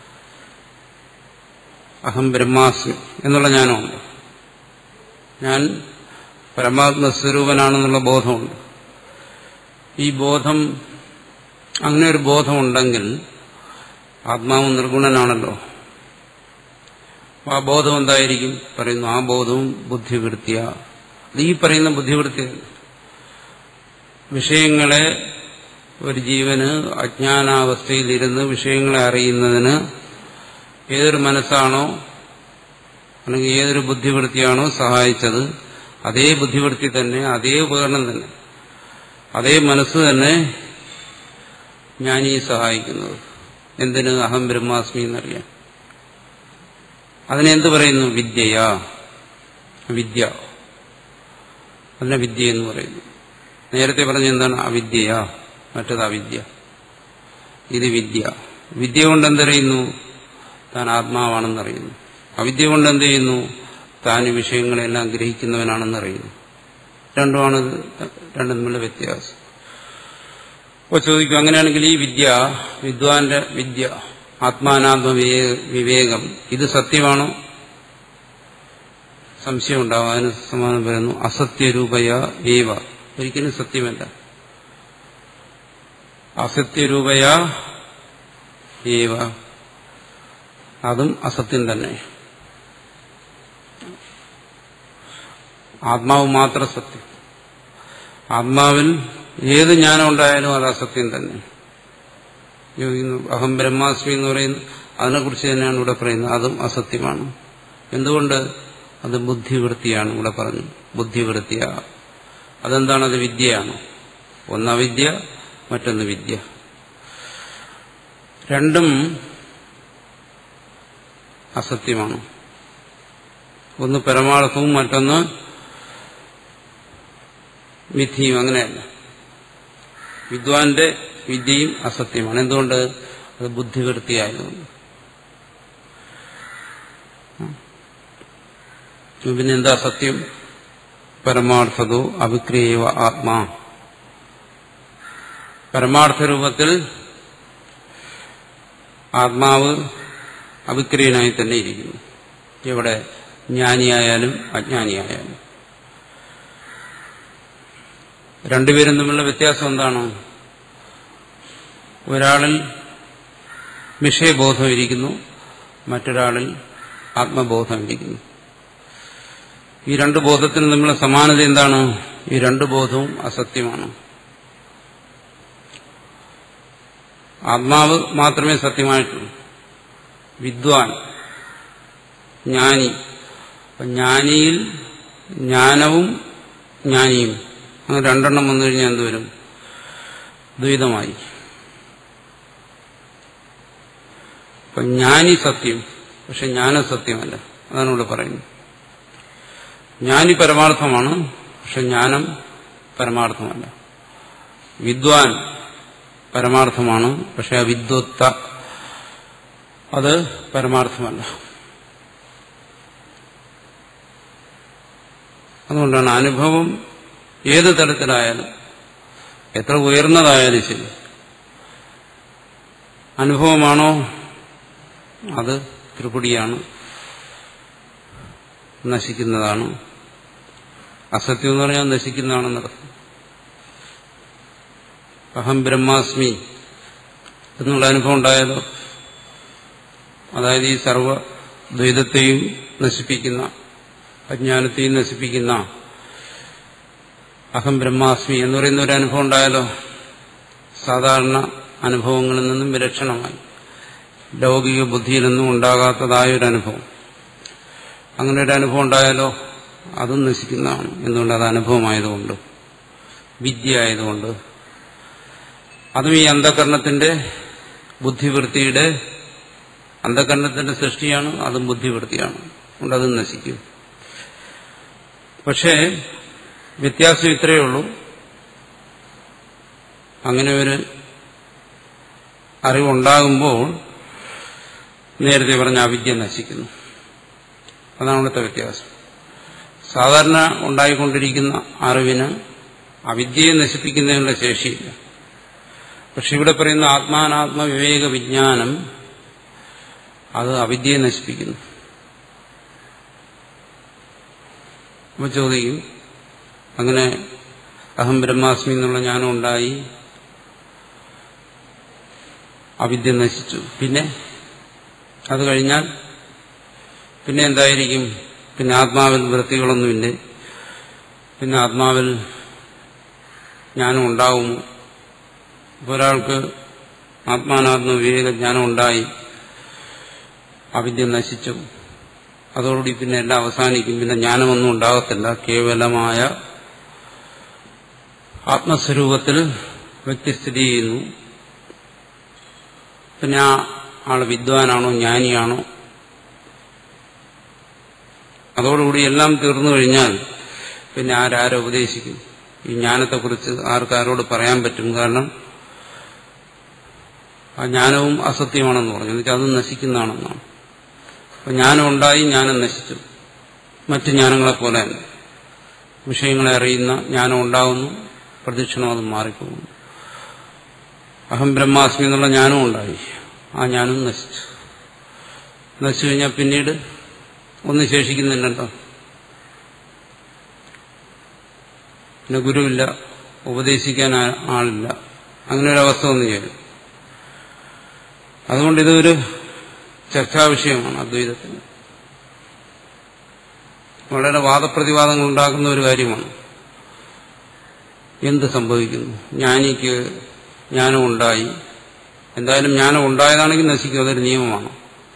അഹം ബ്രഹ്മാസ്മി എന്നുള്ള ജ്ഞാനമുണ്ട് ഞാൻ പരമാത്മസ്വരൂപനാണെന്നുള്ള ബോധമുണ്ട് ഈ ബോധം അങ്ങനെ ഒരു ബോധമുണ്ടെങ്കിൽ ആത്മാവ് നിർഗുണനാണല്ലോ ആ ബോധം എന്തായിരിക്കും പറയുന്നു ആ ബോധവും ബുദ്ധിവൃത്തിയ ഈ പറയുന്ന ബുദ്ധിവൃത്തി വിഷയങ്ങളെ ഒരു ജീവന് അജ്ഞാനാവസ്ഥയിലിരുന്ന് വിഷയങ്ങളെ അറിയുന്നതിന് ഏതൊരു മനസ്സാണോ അല്ലെങ്കിൽ ഏതൊരു ബുദ്ധിവൃത്തിയാണോ സഹായിച്ചത് അതേ ബുദ്ധിവൃത്തി തന്നെ അതേ ഉപകരണം തന്നെ അതേ മനസ്സ് തന്നെ ജ്ഞാനിയെ സഹായിക്കുന്നത് എന്തിന് അഹം ബ്രഹ്മാസ്മി എന്നറിയാൻ അതിനെന്ത് പറയുന്നു വിദ്യയാ വിദ്യ അതിനെ വിദ്യ എന്ന് പറയുന്നു നേരത്തെ പറഞ്ഞ എന്താണ് അവിദ്യയാ മറ്റത് അവിദ്യ ഇത് വിദ്യ വിദ്യ കൊണ്ട് എന്തറിയുന്നു താൻ ആത്മാവാണെന്നറിയുന്നു അവിദ്യ കൊണ്ട് എന്ത് ചെയ്യുന്നു താൻ ഈ വിഷയങ്ങളെല്ലാം ഗ്രഹിക്കുന്നവനാണെന്നറിയുന്നു രണ്ടുമാണ് രണ്ടും തമ്മിലുള്ള വ്യത്യാസം അപ്പോൾ ചോദിക്കും അങ്ങനെയാണെങ്കിൽ ഈ വിദ്യ വിദ്വാന്റെ വിദ്യ ആത്മാനാത്മ വിവേകം ഇത് സത്യമാണോ സംശയം ഉണ്ടാവും അതിന് സമാനം പറയുന്നു അസത്യരൂപയ ഏവ ഒരിക്കലും സത്യമല്ല അസത്യരൂപയ ഏവ അതും അസത്യം തന്നെ ആത്മാവ് മാത്രം സത്യം ആത്മാവിൽ ഏത് ജ്ഞാനം ഉണ്ടായാലും അത് അസത്യം തന്നെ അഹം ബ്രഹ്മാസ്മി എന്ന് പറയുന്നു അതിനെക്കുറിച്ച് തന്നെയാണ് ഇവിടെ പറയുന്നത് അതും അസത്യമാണ് എന്തുകൊണ്ട് അത് ബുദ്ധിവൃത്തിയാണ് ഇവിടെ പറഞ്ഞു ബുദ്ധിവൃത്തിയ അതെന്താണ് അത് വിദ്യയാണ് ഒന്ന് അവിദ്യ മറ്റൊന്ന് വിദ്യ രണ്ടും അസത്യമാണ് ഒന്ന് പരമാർത്ഥവും മറ്റൊന്ന് വിധിയും അങ്ങനെയല്ല വിദ്വാന്റെ വിദ്യയും അസത്യമാണ് എന്തുകൊണ്ട് അത് ബുദ്ധിവൃത്തിയായതുകൊണ്ട് പിന്നെ എന്താ സത്യം പരമാർത്ഥതോ അവിക്രിയവ ആത്മാ പരമാർത്ഥ രൂപത്തിൽ ആത്മാവ് അവിക്രിയനായി തന്നെ ഇരിക്കുന്നു ഇവിടെ ജ്ഞാനിയായാലും അജ്ഞാനിയായാലും രണ്ടുപേരും തമ്മിലുള്ള വ്യത്യാസം എന്താണ് ഒരാളിൽ വിഷയബോധം ഇരിക്കുന്നു മറ്റൊരാളിൽ ആത്മബോധം ഇരിക്കുന്നു ഈ രണ്ട് ബോധത്തിന് തമ്മിലുള്ള സമാനത എന്താണ് ഈ രണ്ട് ബോധവും അസത്യമാണ് ആത്മാവ് മാത്രമേ സത്യമായിട്ടുള്ളൂ വിദ്വാൻ ജ്ഞാനി ജ്ഞാനിയിൽ ജ്ഞാനവും ജ്ഞാനിയും അങ്ങനെ രണ്ടെണ്ണം വന്നു കഴിഞ്ഞാൽ എന്തുവരും ദ്വൈതമായി അപ്പൊ ജ്ഞാനി സത്യം പക്ഷെ ജ്ഞാനം സത്യമല്ല അതാണ് ഇവിടെ പറയുന്നത് ജ്ഞാനി പരമാർത്ഥമാണ് പക്ഷെ ജ്ഞാനം പരമാർത്ഥമല്ല വിദ്വാൻ പരമാർത്ഥമാണ് പക്ഷെ ആ വിദ്വത്ത അത് പരമാർത്ഥമല്ല അതുകൊണ്ടാണ് അനുഭവം ഏത് തരത്തിലായാലും എത്ര ഉയർന്നതായാലും ശരി അനുഭവമാണോ അത് ത്രിപുടിയാണ് നശിക്കുന്നതാണ് അസത്യം എന്ന് പറഞ്ഞാൽ നശിക്കുന്നതാണെന്നർത്ഥം അഹം ബ്രഹ്മാസ്മി എന്നുള്ള അനുഭവം ഉണ്ടായാലോ അതായത് ഈ സർവ ദ്വൈതത്തെയും നശിപ്പിക്കുന്ന അജ്ഞാനത്തെയും നശിപ്പിക്കുന്ന അഹം ബ്രഹ്മാസ്മി എന്ന് പറയുന്ന ഒരു അനുഭവം ഉണ്ടായാലോ സാധാരണ അനുഭവങ്ങളിൽ നിന്നും വിലക്ഷണമായി ലൗകിക ബുദ്ധിയിൽ നിന്നും ഉണ്ടാകാത്തതായ ഒരു അനുഭവം അങ്ങനെ ഒരു അനുഭവം ഉണ്ടായാലോ അതും നശിക്കുന്നതാണ് എന്തുകൊണ്ട് അത് അനുഭവമായതുകൊണ്ട് വിദ്യ ആയതുകൊണ്ട് അതും ഈ അന്ധകരണത്തിന്റെ ബുദ്ധിവൃത്തിയുടെ അന്ധകരണത്തിന്റെ സൃഷ്ടിയാണ് അതും ബുദ്ധിവൃത്തിയാണ് അതുകൊണ്ട് അത് നശിക്കും പക്ഷേ വ്യത്യാസം ഇത്രയേ ഉള്ളൂ അങ്ങനെ ഒരു അറിവുണ്ടാകുമ്പോൾ നേരത്തെ പറഞ്ഞ അവിദ്യ നശിക്കുന്നു അതാണ് അവിടുത്തെ വ്യത്യാസം സാധാരണ ഉണ്ടായിക്കൊണ്ടിരിക്കുന്ന അറിവിന് അവിദ്യയെ നശിപ്പിക്കുന്നതിനുള്ള ശേഷിയില്ല പക്ഷെ ഇവിടെ പറയുന്ന ആത്മാനാത്മ വിവേക വിജ്ഞാനം അത് അവിദ്യയെ നശിപ്പിക്കുന്നു അപ്പൊ ചോദിക്കും അങ്ങനെ അഹം ബ്രഹ്മാസ്മി എന്നുള്ള ജ്ഞാനം ഉണ്ടായി അവിദ്യ നശിച്ചു പിന്നെ അത് കഴിഞ്ഞാൽ പിന്നെ എന്തായിരിക്കും പിന്നെ ആത്മാവിൽ വൃത്തികളൊന്നുമില്ലേ പിന്നെ ആത്മാവിൽ ജ്ഞാനം ഉണ്ടാവുമോ ഇപ്പോൾ ഒരാൾക്ക് ആത്മാനാത്മ വിവേക ജ്ഞാനം ഉണ്ടായി അവിദ്യ നശിച്ചു അതോടുകൂടി പിന്നെ എല്ലാം അവസാനിക്കും പിന്നെ ജ്ഞാനമൊന്നും ഉണ്ടാകത്തില്ല കേവലമായ ആത്മസ്വരൂപത്തിൽ വ്യക്തി സ്ഥിതി ചെയ്യുന്നു പിന്നെ ആ ആള് വിദ്വാനാണോ ജ്ഞാനിയാണോ അതോടുകൂടി എല്ലാം തീർന്നു കഴിഞ്ഞാൽ പിന്നെ ആരാരെ ഉപദേശിക്കും ഈ ജ്ഞാനത്തെക്കുറിച്ച് ആർക്കാരോട് പറയാൻ പറ്റും കാരണം ആ ജ്ഞാനവും അസത്യമാണെന്ന് പറഞ്ഞു എന്നുവെച്ചാൽ അത് നശിക്കുന്നതാണെന്നാണ് അപ്പൊ ജ്ഞാനം ഉണ്ടായി ജ്ഞാനം നശിച്ചു മറ്റു ജ്ഞാനങ്ങളെ പോലെ വിഷയങ്ങളെ അറിയുന്ന ജ്ഞാനം ഉണ്ടാകുന്നു പ്രദക്ഷിണം അത് മാറിപ്പോകുന്നു അഹം ബ്രഹ്മാസ്മി എന്നുള്ള ജ്ഞാനം ഉണ്ടായി ആ ജ്ഞാനം നശിച്ചു നശിച്ചു കഴിഞ്ഞാൽ പിന്നീട് ഒന്നും ശേഷിക്കുന്നില്ലല്ലോ പിന്നെ ഗുരുവില്ല ഉപദേശിക്കാൻ ആളില്ല അങ്ങനെ ഒരു അവസ്ഥ വന്നു ചേരും അതുകൊണ്ട് ഇതൊരു ചർച്ചാ വിഷയമാണ് അദ്വൈതത്തിന് വളരെ വാദപ്രതിവാദങ്ങൾ ഉണ്ടാക്കുന്ന ഒരു കാര്യമാണ് എന്ത് സംഭവിക്കുന്നു ജ്ഞാനിക്ക് ജ്ഞാനം ഉണ്ടായി എന്തായാലും ജ്ഞാനം ഉണ്ടായതാണെങ്കിൽ നശിക്കും അതൊരു നിയമമാണ്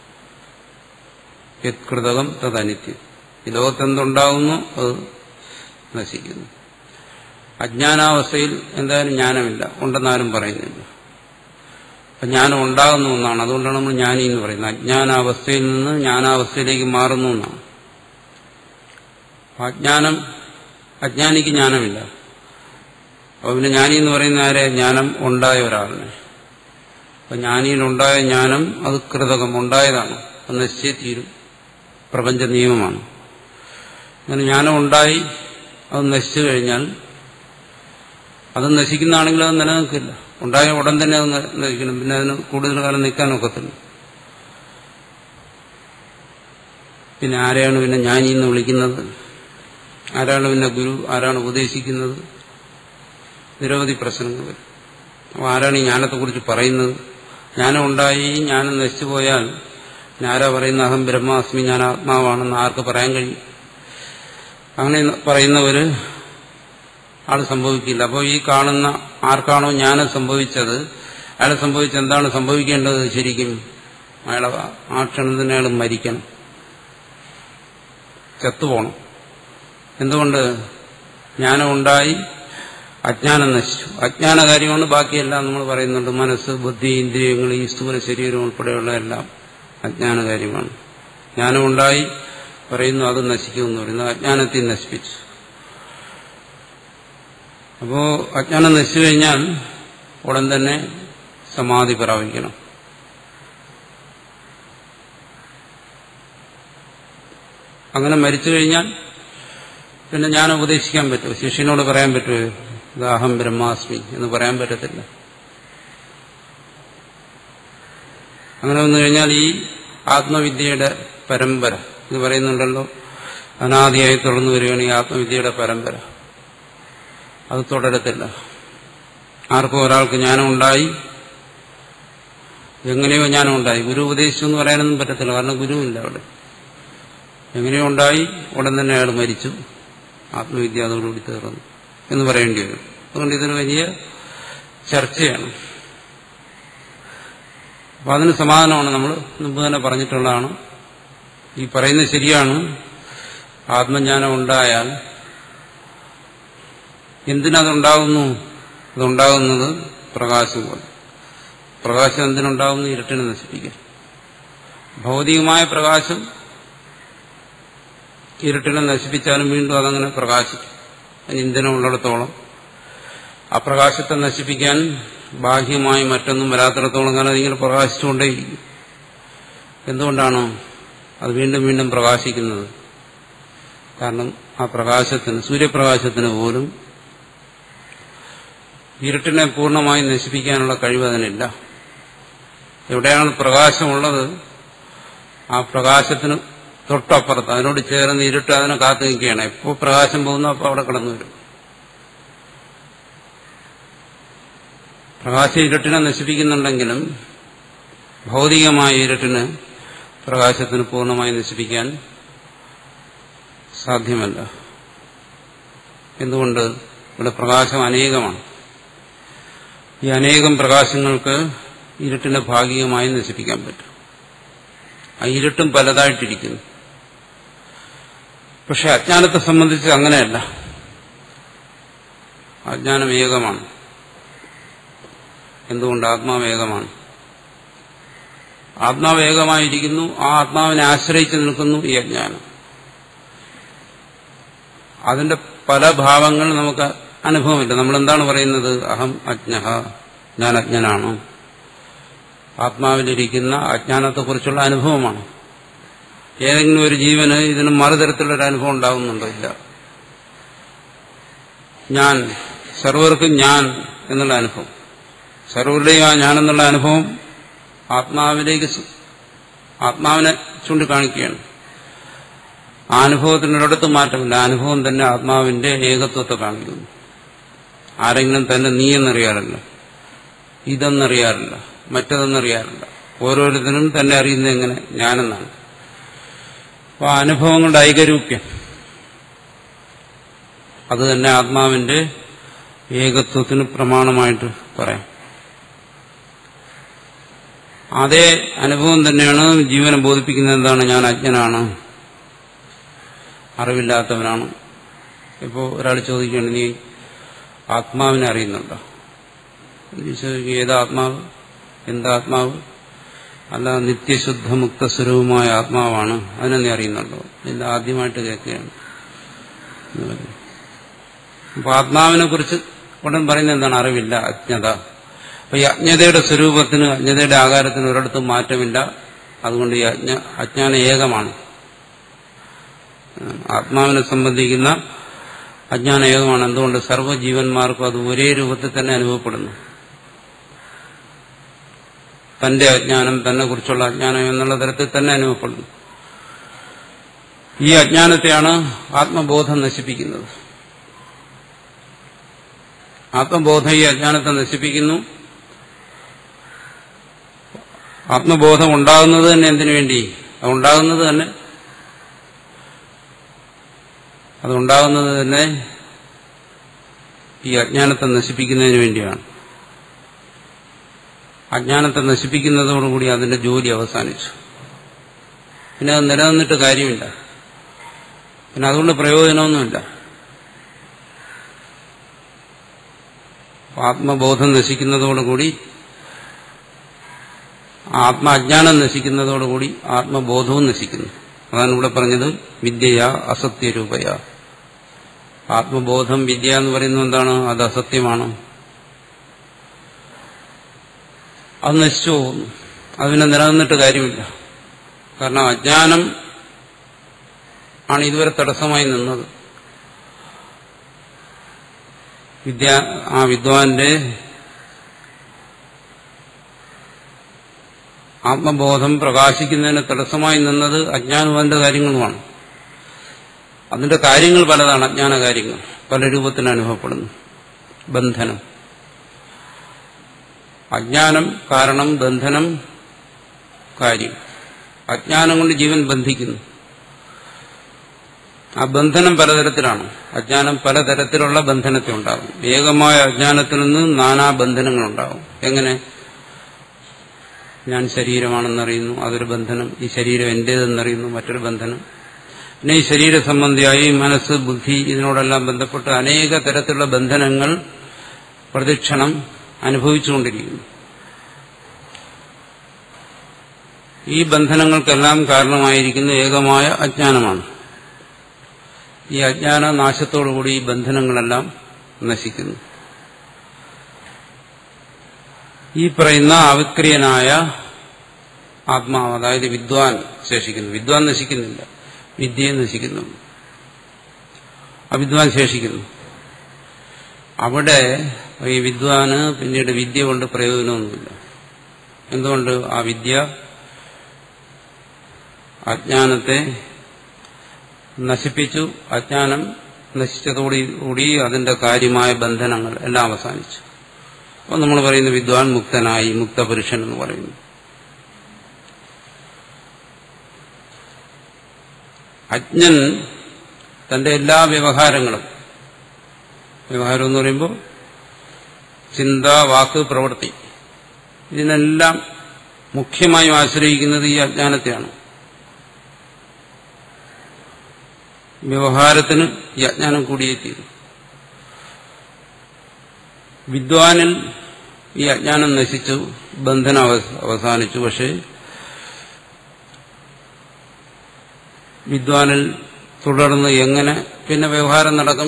യത്കൃതകം തദനിത്യം ഈ ലോകത്തെന്തുണ്ടാകുന്നു അത് നശിക്കുന്നു അജ്ഞാനാവസ്ഥയിൽ എന്തായാലും ജ്ഞാനമില്ല ഉണ്ടെന്നാരും പറയുന്നില്ല അപ്പൊ ജ്ഞാനം ഉണ്ടാകുന്നു എന്നാണ് അതുകൊണ്ടാണ് നമ്മൾ ജ്ഞാനി എന്ന് പറയുന്നത് അജ്ഞാനാവസ്ഥയിൽ നിന്ന് ജ്ഞാനാവസ്ഥയിലേക്ക് മാറുന്നു എന്നാണ് അജ്ഞാനം അജ്ഞാനിക്ക് ജ്ഞാനമില്ല അപ്പൊ പിന്നെ ജ്ഞാനി എന്ന് പറയുന്ന ആരെ ജ്ഞാനം ഉണ്ടായ ഒരാളിനെ അപ്പൊ ജ്ഞാനിയിലുണ്ടായ ജ്ഞാനം അത് കൃതകം ഉണ്ടായതാണ് അത് നശിച്ചേ തീരും പ്രപഞ്ച നിയമമാണ് അങ്ങനെ ജ്ഞാനം ഉണ്ടായി അത് നശിച്ചു കഴിഞ്ഞാൽ അത് നശിക്കുന്നതാണെങ്കിൽ അത് നിലനിൽക്കില്ല ഉണ്ടായ ഉടൻ തന്നെ അത് നശിക്കണം പിന്നെ അതിന് കൂടുതൽ കാലം നിൽക്കാൻ ഒക്കത്തില്ല പിന്നെ ആരെയാണ് പിന്നെ ജ്ഞാനി എന്ന് വിളിക്കുന്നത് ആരാണ് പിന്നെ ഗുരു ആരാണ് ഉപദേശിക്കുന്നത് നിരവധി പ്രശ്നങ്ങൾ വരും അപ്പോൾ ആരാണ് ഈ ജ്ഞാനത്തെക്കുറിച്ച് പറയുന്നത് ജ്ഞാനം ഉണ്ടായി ജ്ഞാനം നശിച്ചു പോയാൽ പിന്നെ ആരാ പറയുന്ന അഹം ബ്രഹ്മാസ്മി ഞാൻ ആത്മാവാണെന്ന് ആർക്ക് പറയാൻ കഴിയും അങ്ങനെ പറയുന്നവര് ആൾ സംഭവിക്കില്ല അപ്പോൾ ഈ കാണുന്ന ആർക്കാണോ ജ്ഞാനം സംഭവിച്ചത് അയാൾ സംഭവിച്ച എന്താണ് സംഭവിക്കേണ്ടത് ശരിക്കും അയാളെ ആ ക്ഷണത്തിന് അയാൾ മരിക്കണം ചത്തുപോണം എന്തുകൊണ്ട് ജ്ഞാനം ഉണ്ടായി അജ്ഞാനം നശിച്ചു അജ്ഞാന കാര്യമാണ് ബാക്കിയെല്ലാം നമ്മൾ പറയുന്നുണ്ട് മനസ്സ് ബുദ്ധി ഇന്ദ്രിയങ്ങൾ ഈ സ്ഥൂല ശരീരം ഉൾപ്പെടെയുള്ള എല്ലാം അജ്ഞാന കാര്യമാണ് ജ്ഞാനമുണ്ടായി പറയുന്നു അത് നശിക്കുമെന്ന് പറയുന്നു അജ്ഞാനത്തെ നശിപ്പിച്ചു അപ്പോ അജ്ഞാനം നശിച്ചു കഴിഞ്ഞാൽ ഉടൻ തന്നെ സമാധി പ്രാപിക്കണം അങ്ങനെ മരിച്ചു കഴിഞ്ഞാൽ പിന്നെ ഞാൻ ഉപദേശിക്കാൻ പറ്റുമോ ശിഷ്യനോട് പറയാൻ പറ്റുമോ ഇത് അഹം ബ്രഹ്മാസ്മി എന്ന് പറയാൻ പറ്റത്തില്ല അങ്ങനെ വന്നു കഴിഞ്ഞാൽ ഈ ആത്മവിദ്യയുടെ പരമ്പര ഇത് പറയുന്നുണ്ടല്ലോ അനാദിയായി തുടർന്നു വരികയാണ് ഈ ആത്മവിദ്യയുടെ പരമ്പര അത് തുടരത്തില്ല ആർക്കും ഒരാൾക്ക് ജ്ഞാനം ഉണ്ടായി എങ്ങനെയോ ജ്ഞാനം ഉണ്ടായി ഗുരു ഉപദേശിച്ചു എന്ന് പറയാനൊന്നും പറ്റത്തില്ല കാരണം ഗുരുവില്ല അവിടെ എങ്ങനെയോ ഉണ്ടായി ഉടൻ തന്നെ അയാൾ മരിച്ചു ആത്മവിദ്യ അതോടുകൂടി തീർന്നു എന്ന് പറയേണ്ടി വരും അതുകൊണ്ട് ഇതൊരു വലിയ ചർച്ചയാണ് അപ്പൊ അതിന് സമാധാനമാണ് നമ്മൾ മുമ്പ് തന്നെ പറഞ്ഞിട്ടുള്ളതാണ് ഈ പറയുന്നത് ശരിയാണ് ആത്മജ്ഞാനം ഉണ്ടായാൽ എന്തിനതുണ്ടാകുന്നു അതുണ്ടാകുന്നത് പ്രകാശം പോലെ പ്രകാശം എന്തിനുണ്ടാകുന്നു ഇരുട്ടിനെ നശിപ്പിക്കാൻ ഭൗതികമായ പ്രകാശം ഇരുട്ടിനെ നശിപ്പിച്ചാലും വീണ്ടും അതങ്ങനെ പ്രകാശിക്കും അതിന് ഇന്ധനം ഉള്ളിടത്തോളം ആ പ്രകാശത്തെ നശിപ്പിക്കാൻ ബാഹ്യമായി മറ്റൊന്നും വരാത്തിടത്തോളം കാലം അതിങ്ങനെ പ്രകാശിച്ചുകൊണ്ടേയിരിക്കും എന്തുകൊണ്ടാണ് അത് വീണ്ടും വീണ്ടും പ്രകാശിക്കുന്നത് കാരണം ആ പ്രകാശത്തിന് സൂര്യപ്രകാശത്തിന് പോലും ഇരുട്ടിനെ പൂർണ്ണമായി നശിപ്പിക്കാനുള്ള കഴിവ് അതിനില്ല എവിടെയാണ് പ്രകാശമുള്ളത് ആ പ്രകാശത്തിന് തൊട്ടപ്പുറത്ത് അതിനോട് ചേർന്ന് ഇരുട്ട് അതിനെ കാത്തു നിൽക്കുകയാണ് എപ്പോൾ പ്രകാശം പോകുന്നു അപ്പോൾ അവിടെ കടന്നു വരും പ്രകാശം ഇരുട്ടിനെ നശിപ്പിക്കുന്നുണ്ടെങ്കിലും ഭൗതികമായ ഇരുട്ടിന് പ്രകാശത്തിന് പൂർണ്ണമായി നശിപ്പിക്കാൻ സാധ്യമല്ല എന്തുകൊണ്ട് ഇവിടെ പ്രകാശം അനേകമാണ് ഈ അനേകം പ്രകാശങ്ങൾക്ക് ഇരുട്ടിനെ ഭാഗികമായി നശിപ്പിക്കാൻ പറ്റും ആ ഇരുട്ടും പലതായിട്ടിരിക്കുന്നു പക്ഷെ അജ്ഞാനത്തെ സംബന്ധിച്ച് അങ്ങനെയല്ല അജ്ഞാനം ഏകമാണ് എന്തുകൊണ്ട് ആത്മാവ് ഏകമാണ് ആത്മാവ് ഏകമായിരിക്കുന്നു ആ ആത്മാവിനെ ആശ്രയിച്ച് നിൽക്കുന്നു ഈ അജ്ഞാനം അതിന്റെ പല ഭാവങ്ങൾ നമുക്ക് അനുഭവമില്ല നമ്മൾ എന്താണ് പറയുന്നത് അഹം അജ്ഞ ഞാൻ അജ്ഞനാണ് ആത്മാവിലിരിക്കുന്ന അജ്ഞാനത്തെക്കുറിച്ചുള്ള അനുഭവമാണ് ഏതെങ്കിലും ഒരു ജീവന് ഇതിന് മറുതരത്തിലുള്ള ഒരു അനുഭവം ഉണ്ടാകുന്നുണ്ടോ ഇല്ല ഞാൻ സർവർക്കും ഞാൻ എന്നുള്ള അനുഭവം സർവരുടെയും ആ ഞാനെന്നുള്ള അനുഭവം ആത്മാവിലേക്ക് ആത്മാവിനെ ചൂണ്ടിക്കാണിക്കുകയാണ് ആ അനുഭവത്തിനൊരിടത്ത് മാറ്റമില്ല ആ അനുഭവം തന്നെ ആത്മാവിന്റെ ഏകത്വത്തെ കാണിക്കുന്നു ആരെങ്കിലും തന്നെ നീ എന്നറിയാറില്ല ഇതെന്നറിയാറില്ല മറ്റതെന്നറിയാറില്ല ഓരോരുത്തരും തന്നെ അറിയുന്നത് എങ്ങനെ ഞാനെന്നാണ് അപ്പോൾ ആ അനുഭവങ്ങളുടെ ഐകരൂപ്യം അത് തന്നെ ആത്മാവിന്റെ ഏകത്വത്തിന് പ്രമാണമായിട്ട് പറയാം അതേ അനുഭവം തന്നെയാണ് ജീവനെ ബോധിപ്പിക്കുന്നത് എന്താണ് ഞാൻ അജ്ഞനാണ് അറിവില്ലാത്തവനാണ് ഇപ്പോൾ ഒരാൾ ചോദിക്കുകയാണ് നീ ആത്മാവിനെ അറിയുന്നുണ്ടോ ഏതാ ആത്മാവ് എന്താ ആത്മാവ് അല്ല നിത്യശുദ്ധ മുക്തസ്വരൂപമായ ആത്മാവാണ് അതിനെ നീ അറിയുന്നുണ്ടോ ഇത് ആദ്യമായിട്ട് കേൾക്കുകയാണ് അപ്പൊ ആത്മാവിനെ കുറിച്ച് ഉടൻ പറയുന്നത് എന്താണ് അറിവില്ല അജ്ഞത അപ്പൊ ഈ അജ്ഞതയുടെ സ്വരൂപത്തിന് അജ്ഞതയുടെ ആകാരത്തിന് ഒരിടത്തും മാറ്റമില്ല അതുകൊണ്ട് ഈ അജ്ഞ അജ്ഞാന ഏകമാണ് ആത്മാവിനെ സംബന്ധിക്കുന്ന അജ്ഞാന ഏകമാണ് എന്തുകൊണ്ട് സർവ്വജീവന്മാർക്കും അത് ഒരേ രൂപത്തിൽ തന്നെ അനുഭവപ്പെടുന്നു തന്റെ അജ്ഞാനം തന്നെ കുറിച്ചുള്ള അജ്ഞാനം എന്നുള്ള തരത്തിൽ തന്നെ അനുഭവപ്പെടുന്നു ഈ അജ്ഞാനത്തെയാണ് ആത്മബോധം നശിപ്പിക്കുന്നത് ആത്മബോധം ഈ അജ്ഞാനത്തെ നശിപ്പിക്കുന്നു ആത്മബോധം ഉണ്ടാകുന്നത് തന്നെ എന്തിനു വേണ്ടി അതുണ്ടാകുന്നത് തന്നെ അതുണ്ടാകുന്നത് തന്നെ ഈ അജ്ഞാനത്തെ നശിപ്പിക്കുന്നതിന് വേണ്ടിയാണ് അജ്ഞാനത്തെ നശിപ്പിക്കുന്നതോടുകൂടി അതിന്റെ ജോലി അവസാനിച്ചു പിന്നെ അത് നിലനിന്നിട്ട് കാര്യമില്ല പിന്നെ അതുകൊണ്ട് പ്രയോജനമൊന്നുമില്ല ആത്മബോധം നശിക്കുന്നതോടുകൂടി ആത്മ അജ്ഞാനം നശിക്കുന്നതോടുകൂടി ആത്മബോധവും നശിക്കുന്നു അതാണ് ഇവിടെ പറഞ്ഞത് വിദ്യയ അസത്യരൂപയ ആത്മബോധം വിദ്യ എന്ന് പറയുന്നത് എന്താണ് അത് അസത്യമാണ് അത് നശിച്ചു പോകുന്നു അതിനെ നിലനിന്നിട്ട് കാര്യമില്ല കാരണം അജ്ഞാനം ആണ് ഇതുവരെ തടസ്സമായി നിന്നത് വിദ്യ ആ വിദ്വാന്റെ ആത്മബോധം പ്രകാശിക്കുന്നതിന് തടസ്സമായി നിന്നത് അജ്ഞാനവാന്റെ കാര്യങ്ങളുമാണ് അതിന്റെ കാര്യങ്ങൾ പലതാണ് അജ്ഞാന കാര്യങ്ങൾ പല രൂപത്തിൽ അനുഭവപ്പെടുന്നു ബന്ധനം അജ്ഞാനം കാരണം ബന്ധനം കാര്യം അജ്ഞാനം കൊണ്ട് ജീവൻ ബന്ധിക്കുന്നു ആ ബന്ധനം പലതരത്തിലാണ് അജ്ഞാനം പലതരത്തിലുള്ള ബന്ധനത്തെ ഉണ്ടാകും ഏകമായ അജ്ഞാനത്തിൽ നിന്ന് നാനാ ബന്ധനങ്ങളുണ്ടാകും എങ്ങനെ ഞാൻ ശരീരമാണെന്നറിയുന്നു അതൊരു ബന്ധനം ഈ ശരീരം എന്റേതെന്നറിയുന്നു മറ്റൊരു ബന്ധനം പിന്നെ ഈ ശരീര സംബന്ധിയായി മനസ്സ് ബുദ്ധി ഇതിനോടെല്ലാം ബന്ധപ്പെട്ട് അനേക തരത്തിലുള്ള ബന്ധനങ്ങൾ പ്രദക്ഷിണം അനുഭവിച്ചുകൊണ്ടിരിക്കുന്നു ഈ ബന്ധനങ്ങൾക്കെല്ലാം കാരണമായിരിക്കുന്ന ഏകമായ അജ്ഞാനമാണ് ഈ അജ്ഞാന നാശത്തോടുകൂടി ഈ ബന്ധനങ്ങളെല്ലാം നശിക്കുന്നു ഈ പറയുന്ന അവിക്രിയനായ ആത്മാവ് അതായത് വിദ്വാൻ ശേഷിക്കുന്നു വിദ്വാൻ നശിക്കുന്നില്ല വിദ്യയെ നശിക്കുന്നു അവിദ്വാൻ ശേഷിക്കുന്നു അവിടെ ഈ വിദ്വാന് പിന്നീട് വിദ്യ കൊണ്ട് പ്രയോജനമൊന്നുമില്ല എന്തുകൊണ്ട് ആ വിദ്യ അജ്ഞാനത്തെ നശിപ്പിച്ചു അജ്ഞാനം നശിച്ചതോടുകൂടി അതിന്റെ കാര്യമായ ബന്ധനങ്ങൾ എല്ലാം അവസാനിച്ചു അപ്പോൾ നമ്മൾ പറയുന്ന വിദ്വാൻ മുക്തനായി മുക്തപുരുഷൻ എന്ന് പറയുന്നു അജ്ഞൻ തന്റെ എല്ലാ വ്യവഹാരങ്ങളും വ്യവഹാരം എന്ന് പറയുമ്പോൾ ചിന്ത വാക്ക് പ്രവൃത്തി ഇതിനെല്ലാം മുഖ്യമായും ആശ്രയിക്കുന്നത് ഈ അജ്ഞാനത്തെയാണ് വ്യവഹാരത്തിന് ഈ അജ്ഞാനം കൂടിയേ തീരും വിദ്വാനിൽ ഈ അജ്ഞാനം നശിച്ചു ബന്ധനം അവസാനിച്ചു പക്ഷേ വിദ്വാനിൽ തുടർന്ന് എങ്ങനെ പിന്നെ വ്യവഹാരം നടക്കും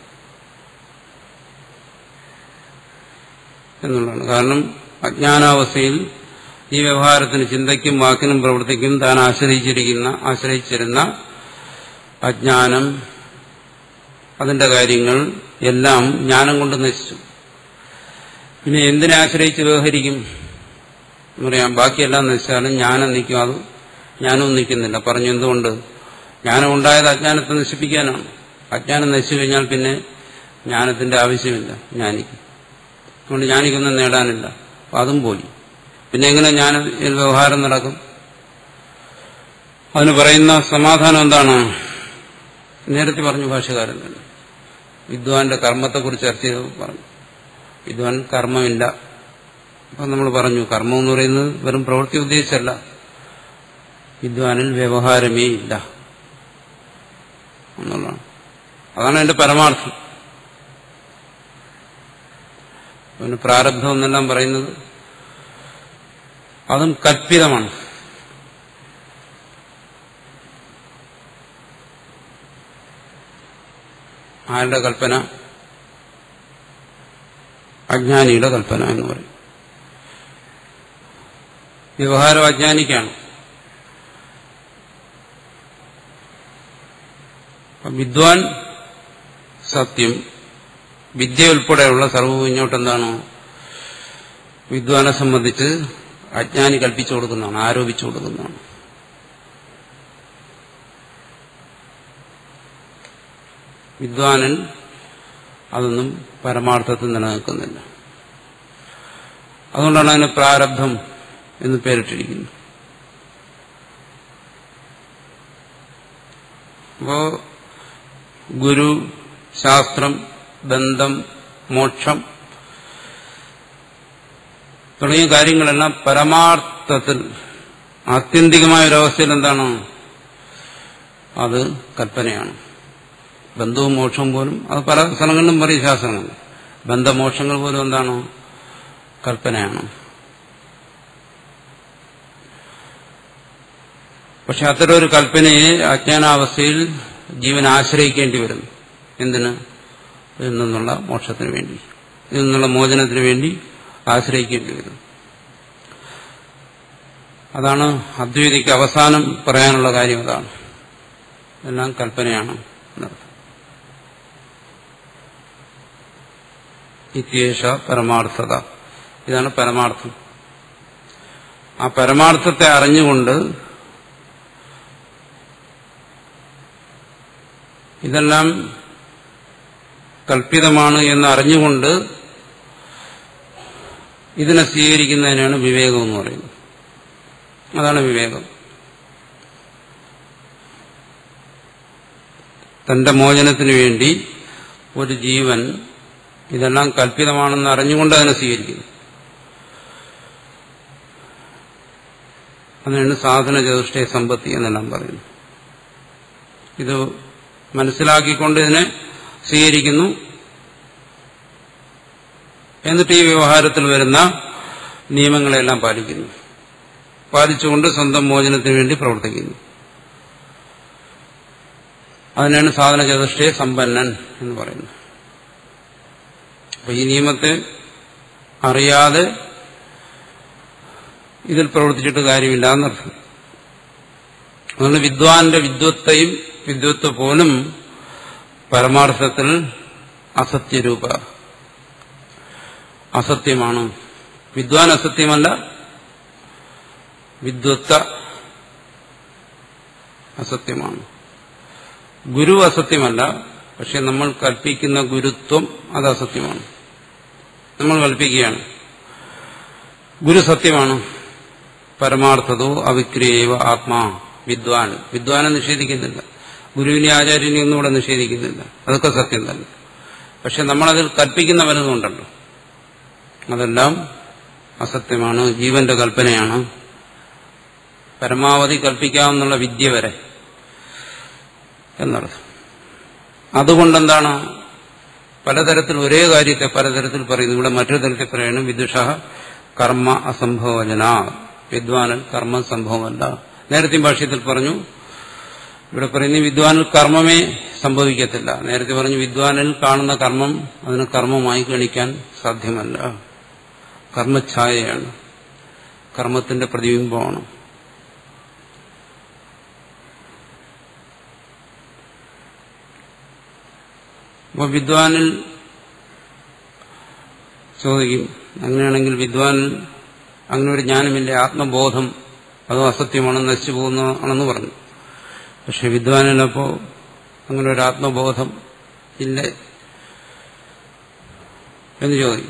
എന്നുള്ളതാണ് കാരണം അജ്ഞാനാവസ്ഥയിൽ ഈ വ്യവഹാരത്തിന് ചിന്തയ്ക്കും വാക്കിനും പ്രവൃത്തിക്കും താൻ ആശ്രയിച്ചിരിക്കുന്ന ആശ്രയിച്ചിരുന്ന അജ്ഞാനം അതിന്റെ കാര്യങ്ങൾ എല്ലാം ജ്ഞാനം കൊണ്ട് നശിച്ചു പിന്നെ എന്തിനെ ആശ്രയിച്ച് വ്യവഹരിക്കും എന്ന് പറയാം ബാക്കിയെല്ലാം നശിച്ചാലും ജ്ഞാനം നിൽക്കും അത് ജ്ഞാനവും നിൽക്കുന്നില്ല പറഞ്ഞു എന്തുകൊണ്ട് ജ്ഞാനം ഉണ്ടായത് അജ്ഞാനത്തെ നശിപ്പിക്കാനാണ് അജ്ഞാനം നശിച്ചു കഴിഞ്ഞാൽ പിന്നെ ജ്ഞാനത്തിന്റെ ആവശ്യമില്ല ജ്ഞാനിക്ക് അതുകൊണ്ട് ജ്ഞാനിക്കൊന്നും നേടാനില്ല അപ്പൊ അതും പോയി പിന്നെ എങ്ങനെ ജ്ഞാന വ്യവഹാരം നടക്കും അതിന് പറയുന്ന സമാധാനം എന്താണ് നേരത്തെ പറഞ്ഞു ഭാഷകാരൻ തന്നെ വിദ്വാന്റെ കർമ്മത്തെക്കുറിച്ച് ചർച്ച ചെയ്ത് പറഞ്ഞു വിദ്വാൻ കർമ്മമില്ല അപ്പൊ നമ്മൾ പറഞ്ഞു കർമ്മം എന്ന് പറയുന്നത് വെറും പ്രവൃത്തി ഉദ്ദേശിച്ചല്ല വിദ്വാനിൽ വ്യവഹാരമേ ഇല്ല എന്നുള്ളതാണ് അതാണ് എന്റെ പരമാർത്ഥം പിന്നെ പ്രാരബ്ധം എന്നെല്ലാം പറയുന്നത് അതും കൽപ്പിതമാണ് ആരുടെ കൽപ്പന അജ്ഞാനിയുടെ കൽപ്പന എന്ന് പറയും വ്യവഹാരം അജ്ഞാനിക്കാണ് വിദ്വാൻ സത്യം വിദ്യ ഉൾപ്പെടെയുള്ള സർവ്വവും ഇങ്ങോട്ട് എന്താണ് വിദ്വാനെ സംബന്ധിച്ച് അജ്ഞാനി കൽപ്പിച്ചു കൊടുക്കുന്നതാണ് ആരോപിച്ചു കൊടുക്കുന്നതാണ് വിദ്വാനൻ അതൊന്നും പരമാർത്ഥത്തിൽ നിലനിൽക്കുന്നില്ല അതുകൊണ്ടാണ് അതിന് പ്രാരബ്ധം എന്ന് പേരിട്ടിരിക്കുന്നത് അപ്പോ ഗുരു ശാസ്ത്രം ബന്ധം മോക്ഷം തുടങ്ങിയ കാര്യങ്ങളെല്ലാം പരമാർത്ഥത്തിൽ ആത്യന്തികമായ ഒരവസ്ഥയിൽ എന്താണ് അത് കൽപ്പനയാണ് ബന്ധവും മോക്ഷവും പോലും അത് പല സ്ഥലങ്ങളിലും പറയും ശാസ്ത്രങ്ങൾ ബന്ധമോക്ഷങ്ങൾ പോലും എന്താണ് കൽപ്പനയാണ് പക്ഷെ അത്തരം ഒരു കൽപ്പനയെ അജ്ഞാനാവസ്ഥയിൽ ജീവൻ ആശ്രയിക്കേണ്ടി വരുന്നു എന്തിന് ഇതിൽ നിന്നുള്ള മോക്ഷത്തിന് വേണ്ടി ഇതിൽ നിന്നുള്ള മോചനത്തിന് വേണ്ടി ആശ്രയിക്കേണ്ടി വരുന്നു അതാണ് അദ്വൈതിക്ക് അവസാനം പറയാനുള്ള കാര്യം അതാണ് എല്ലാം കൽപ്പനയാണ് എന്നർത്ഥം ഇത്യേഷ പരമാർത്ഥത ഇതാണ് പരമാർത്ഥം ആ പരമാർത്ഥത്തെ അറിഞ്ഞുകൊണ്ട് ഇതെല്ലാം കൽപ്പിതമാണ് എന്ന് അറിഞ്ഞുകൊണ്ട് ഇതിനെ സ്വീകരിക്കുന്നതിനാണ് വിവേകം എന്ന് പറയുന്നത് അതാണ് വിവേകം തന്റെ മോചനത്തിന് വേണ്ടി ഒരു ജീവൻ ഇതെല്ലാം കൽപ്പിതമാണെന്ന് അറിഞ്ഞുകൊണ്ട് അതിനെ സ്വീകരിക്കുന്നു അതിനാണ് സാധന ചതുഷ്ടയ സമ്പത്തി എന്നെല്ലാം പറയുന്നു ഇത് മനസ്സിലാക്കിക്കൊണ്ട് ഇതിനെ സ്വീകരിക്കുന്നു എന്നിട്ട് ഈ വ്യവഹാരത്തിൽ വരുന്ന നിയമങ്ങളെല്ലാം പാലിക്കുന്നു പാലിച്ചുകൊണ്ട് സ്വന്തം മോചനത്തിന് വേണ്ടി പ്രവർത്തിക്കുന്നു അതിനാണ് സാധന ചതുഷ്ടയെ സമ്പന്നൻ എന്ന് പറയുന്നത് അപ്പൊ ഈ നിയമത്തെ അറിയാതെ ഇതിൽ പ്രവർത്തിച്ചിട്ട് കാര്യമില്ല എന്നർത്ഥം അതുകൊണ്ട് വിദ്വാന്റെ വിദ്വത്തെയും വിദ്വത്ത് പോലും പരമാർത്ഥത്തിൽ അസത്യരൂപ അസത്യമാണ് വിദ്വാൻ അസത്യമല്ല വിദ്വത്ത അസത്യമാണ് ഗുരു അസത്യമല്ല പക്ഷെ നമ്മൾ കൽപ്പിക്കുന്ന ഗുരുത്വം അത് അസത്യമാണ് നമ്മൾ കൽപ്പിക്കുകയാണ് ഗുരു സത്യമാണ് പരമാർത്ഥതോ അവിക്രിയവ ആത്മാ വിദ്വാൻ വിദ്വാനെ നിഷേധിക്കുന്നില്ല ഗുരുവിനെ ആചാര്യനെ ഒന്നും ഇവിടെ നിഷേധിക്കുന്നില്ല അതൊക്കെ സത്യം തന്നെ പക്ഷെ നമ്മളതിൽ കൽപ്പിക്കുന്ന വലുതുണ്ടല്ലോ അതെല്ലാം അസത്യമാണ് ജീവന്റെ കൽപ്പനയാണ് പരമാവധി കൽപ്പിക്കാവുന്നുള്ള വിദ്യ വരെ എന്നർത്ഥം അതുകൊണ്ടെന്താണ് പലതരത്തിൽ ഒരേ കാര്യത്തെ പലതരത്തിൽ പറയുന്നു ഇവിടെ മറ്റൊരു തരത്തിൽ പറയണം വിദുഷ കർമ്മ അസംഭവജന വിദ്വാനൻ കർമ്മ സംഭവമല്ല നേരത്തെ ഭാഷ്യത്തിൽ പറഞ്ഞു ഇവിടെ പറയുന്ന വിദ്വാനിൽ കർമ്മമേ സംഭവിക്കത്തില്ല നേരത്തെ പറഞ്ഞു വിദ്വാനിൽ കാണുന്ന കർമ്മം അതിന് കർമ്മമായി ഗണിക്കാൻ സാധ്യമല്ല കർമ്മഛായയാണ് കർമ്മത്തിന്റെ പ്രതിബിംബമാണ് അപ്പൊ വിദ്വാനിൽ ചോദിക്കും അങ്ങനെയാണെങ്കിൽ വിദ്വാനിൽ അങ്ങനെ ഒരു ജ്ഞാനമില്ല ആത്മബോധം അതോ അസത്യമാണ് നശിച്ചു പോകുന്നതാണെന്ന് പറഞ്ഞു പക്ഷെ വിദ്വാനിലപ്പോ അങ്ങനെ ഒരു ആത്മബോധം ഇല്ല എന്ന് ചോദിക്കും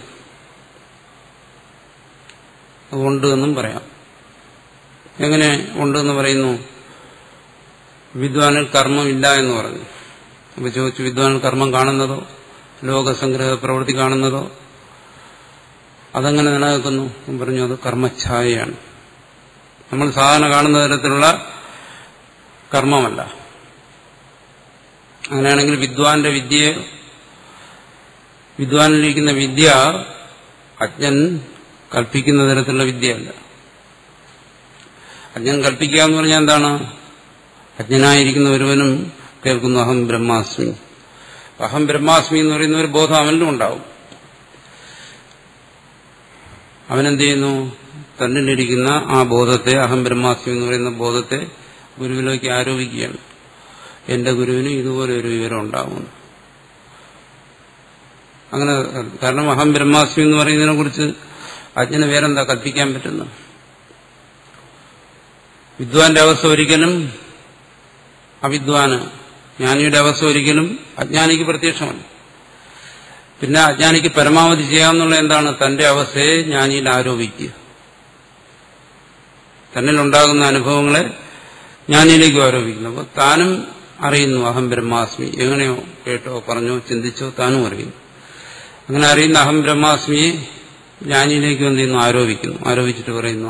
ഉണ്ട് എന്നും പറയാം എങ്ങനെ ഉണ്ടെന്ന് പറയുന്നു വിദ്വാനിൽ കർമ്മമില്ല എന്ന് പറഞ്ഞു അപ്പൊ ചോദിച്ചു വിദ്വാനിൽ കർമ്മം കാണുന്നതോ ലോകസംഗ്രഹ പ്രവൃത്തി കാണുന്നതോ അതങ്ങനെ നിലനിൽക്കുന്നു പറഞ്ഞു അത് കർമ്മഛായയാണ് നമ്മൾ സാധാരണ കാണുന്ന തരത്തിലുള്ള കർമ്മമല്ല അങ്ങനെയാണെങ്കിൽ വിദ്വാന്റെ വിദ്യയെ വിദ്വാനിലിരിക്കുന്ന വിദ്യ അജ്ഞൻ കൽപ്പിക്കുന്ന തരത്തിലുള്ള വിദ്യയല്ല അജ്ഞൻ കൽപ്പിക്കുക എന്ന് പറഞ്ഞാൽ എന്താണ് അജ്ഞനായിരിക്കുന്ന ഒരുവനും കേൾക്കുന്നു അഹം ബ്രഹ്മാസ്മി അഹം ബ്രഹ്മാസ്മി എന്ന് പറയുന്ന ഒരു ബോധം അവനിലും ഉണ്ടാവും അവനെന്ത് ചെയ്യുന്നു തന്നിലിരിക്കുന്ന ആ ബോധത്തെ അഹം ബ്രഹ്മാസ്മി എന്ന് പറയുന്ന ബോധത്തെ ഗുരുവിലേക്ക് ആരോപിക്കുകയാണ് എന്റെ ഗുരുവിന് ഇതുപോലെ ഒരു വിവരം ഉണ്ടാവുന്നു അങ്ങനെ കാരണം അഹം ബ്രഹ്മാസ്മി എന്ന് പറയുന്നതിനെ കുറിച്ച് അജ്ഞന് വേറെന്താ കൽപ്പിക്കാൻ പറ്റുന്നു വിദ്വാന്റെ അവസ്ഥ ഒരിക്കലും അവിദ്വാന് ജ്ഞാനിയുടെ അവസ്ഥ ഒരിക്കലും അജ്ഞാനിക്ക് പ്രത്യക്ഷമല്ല പിന്നെ അജ്ഞാനിക്ക് പരമാവധി ചെയ്യാവുന്നുള്ള എന്താണ് തന്റെ അവസ്ഥയെ ജ്ഞാനിയിൽ ആരോപിക്കുക തന്നിലുണ്ടാകുന്ന അനുഭവങ്ങളെ ജ്ഞാനിയിലേക്ക് ആരോപിക്കുന്നു അപ്പോൾ താനും അറിയുന്നു അഹം ബ്രഹ്മാസ്മി എങ്ങനെയോ കേട്ടോ പറഞ്ഞോ ചിന്തിച്ചോ താനും അറിയുന്നു അങ്ങനെ അറിയുന്ന അഹം ബ്രഹ്മാസ്മിയെ ജ്ഞാനിയിലേക്ക് എന്ത് ചെയ്യുന്നു ആരോപിക്കുന്നു ആരോപിച്ചിട്ട് പറയുന്നു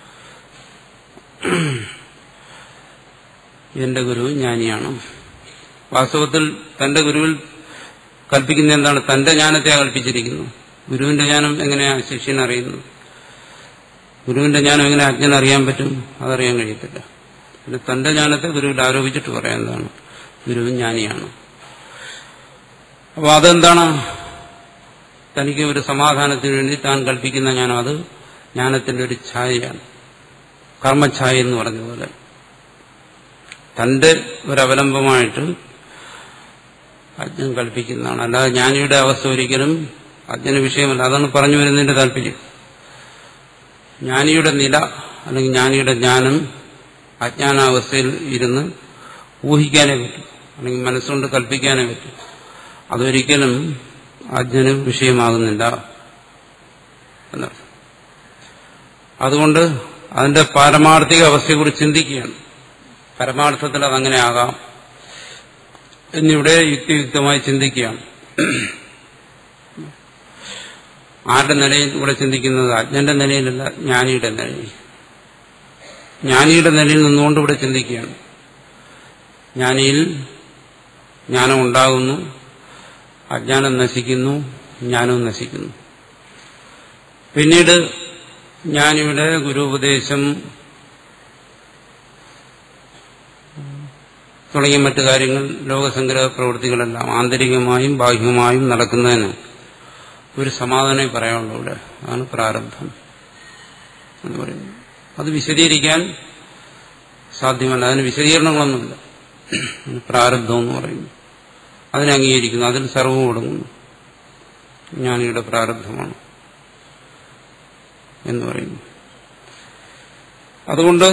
എന്റെ ഗുരു ജ്ഞാനിയാണ് വാസ്തവത്തിൽ തന്റെ ഗുരുവിൽ കൽപ്പിക്കുന്ന എന്താണ് തന്റെ ജ്ഞാനത്തെ കൽപ്പിച്ചിരിക്കുന്നു ഗുരുവിന്റെ ജ്ഞാനം എങ്ങനെയാ ശിഷ്യൻ അറിയുന്നത് ഗുരുവിന്റെ ജ്ഞാനം എങ്ങനെ അജ്ഞൻ അറിയാൻ പറ്റും അതറിയാൻ കഴിയത്തില്ല പിന്നെ തന്റെ ജ്ഞാനത്തെ ഗുരുവിൽ ആരോപിച്ചിട്ട് പറയാൻ എന്താണ് ഗുരു ജ്ഞാനിയാണ് അപ്പോൾ അതെന്താണ് തനിക്ക് ഒരു സമാധാനത്തിന് വേണ്ടി താൻ കൽപ്പിക്കുന്ന ജ്ഞാനം അത് ജ്ഞാനത്തിന്റെ ഒരു ഛായയാണ് കർമ്മഛായ എന്ന് പറഞ്ഞതുപോലെ തന്റെ ഒരവലംബമായിട്ട് അജ്ഞൻ കൽപ്പിക്കുന്നതാണ് അല്ലാതെ ജ്ഞാനിയുടെ അവസ്ഥ ഒരിക്കലും അജ്ഞന വിഷയമല്ല അതാണ് പറഞ്ഞു വരുന്നതിന്റെ താല്പര്യം ജ്ഞാനിയുടെ നില അല്ലെങ്കിൽ ജ്ഞാനിയുടെ ജ്ഞാനം അജ്ഞാനാവസ്ഥയിൽ ഇരുന്ന് ഊഹിക്കാനേ പറ്റും അല്ലെങ്കിൽ മനസ്സുകൊണ്ട് കൽപ്പിക്കാനേ പറ്റും അതൊരിക്കലും അജ്ഞന് വിഷയമാകുന്നില്ല എന്നർത്ഥം അതുകൊണ്ട് അതിന്റെ പാരമാർത്ഥിക അവസ്ഥയെക്കുറിച്ച് ചിന്തിക്കുകയാണ് പരമാർത്ഥത്തിൽ അതങ്ങനെ ആകാം എന്നിവിടെ യുക്തിയുക്തമായി ചിന്തിക്കുകയാണ് ആരുടെ നിലയിൽ ഇവിടെ ചിന്തിക്കുന്നത് അജ്ഞന്റെ നിലയിലല്ല ജ്ഞാനിയുടെ നിലയിൽ ജ്ഞാനിയുടെ നിലയിൽ നിന്നുകൊണ്ട് ഇവിടെ ചിന്തിക്കുകയാണ് ജ്ഞാനിയിൽ ജ്ഞാനം ഉണ്ടാകുന്നു അജ്ഞാനം നശിക്കുന്നു ജ്ഞാനവും നശിക്കുന്നു പിന്നീട് ഞാനിവിടെ ഗുരുപദേശം തുടങ്ങിയ മറ്റു കാര്യങ്ങൾ ലോകസംഗ്രഹ പ്രവൃത്തികളെല്ലാം ആന്തരികമായും ബാഹ്യമായും നടക്കുന്നതിന് ഒരു സമാധാനം പറയാനുള്ളൂ ഇവിടെ അതാണ് പ്രാരബ്ധം എന്ന് പറയുന്നത് അത് വിശദീകരിക്കാൻ സാധ്യമല്ല അതിന് വിശദീകരണങ്ങളൊന്നുമില്ല അതിന് പ്രാരബ്ധം എന്ന് പറയുന്നു അതിനെ അംഗീകരിക്കുന്നു അതിൽ സർവവും ഒടുങ്ങുന്നു ജ്ഞാനിയുടെ പ്രാരബ്ധമാണ് എന്ന് പറയുന്നു അതുകൊണ്ട്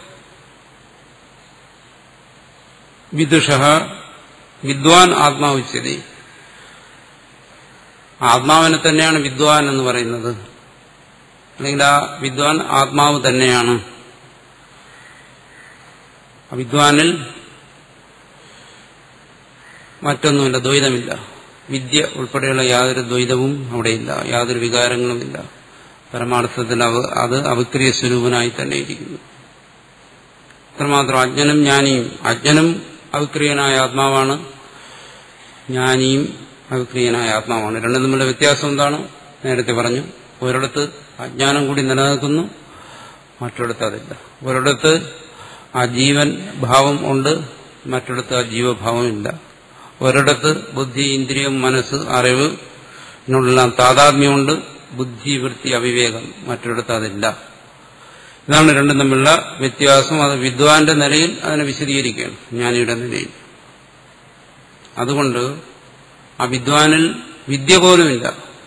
വിദുഷ വിദ്വാൻ ആത്മാവുച്ചതി ആത്മാവിനെ തന്നെയാണ് വിദ്വാൻ എന്ന് പറയുന്നത് അല്ലെങ്കിൽ ആ വിദ്വാൻ ആത്മാവ് തന്നെയാണ് ആ വിദ്വാനിൽ മറ്റൊന്നുമില്ല ദ്വൈതമില്ല വിദ്യ ഉൾപ്പെടെയുള്ള യാതൊരു ദ്വൈതവും അവിടെയില്ല യാതൊരു വികാരങ്ങളുമില്ല പരമാർത്ഥത്തിൽ അവ അത് അവിക്രിയ സ്വരൂപനായി തന്നെ ഇരിക്കുന്നു അത്രമാത്രം അജ്ഞനും ജ്ഞാനിയും അജ്ഞനും അവിക്രിയനായ ആത്മാവാണ് ജ്ഞാനിയും അവിക്രിയനായ ആത്മാവാണ് രണ്ടും തമ്മിലുള്ള വ്യത്യാസം എന്താണ് നേരത്തെ പറഞ്ഞു ഒരിടത്ത് അജ്ഞാനം കൂടി നിലനിൽക്കുന്നു മറ്റൊരിടത്ത് അതില്ല ഒരിടത്ത് ആ ജീവൻ ഭാവം ഉണ്ട് മറ്റൊരിടത്ത് ആ ജീവഭാവം ഇല്ല ഒരിടത്ത് ബുദ്ധി ഇന്ദ്രിയം മനസ്സ് അറിവ് ഇതിനോടെല്ലാം താതാത്മ്യമുണ്ട് ബുദ്ധി വൃത്തി അവിവേകം മറ്റൊരിടത്ത് അതില്ല ഇതാണ് രണ്ടും തമ്മിലുള്ള വ്യത്യാസം അത് വിദ്വാന്റെ നിലയിൽ അതിനെ വിശദീകരിക്കുകയാണ് ജ്ഞാനിയുടെ നിലയിൽ അതുകൊണ്ട് ആ വിദ്വാനിൽ വിദ്യ പോലുമില്ല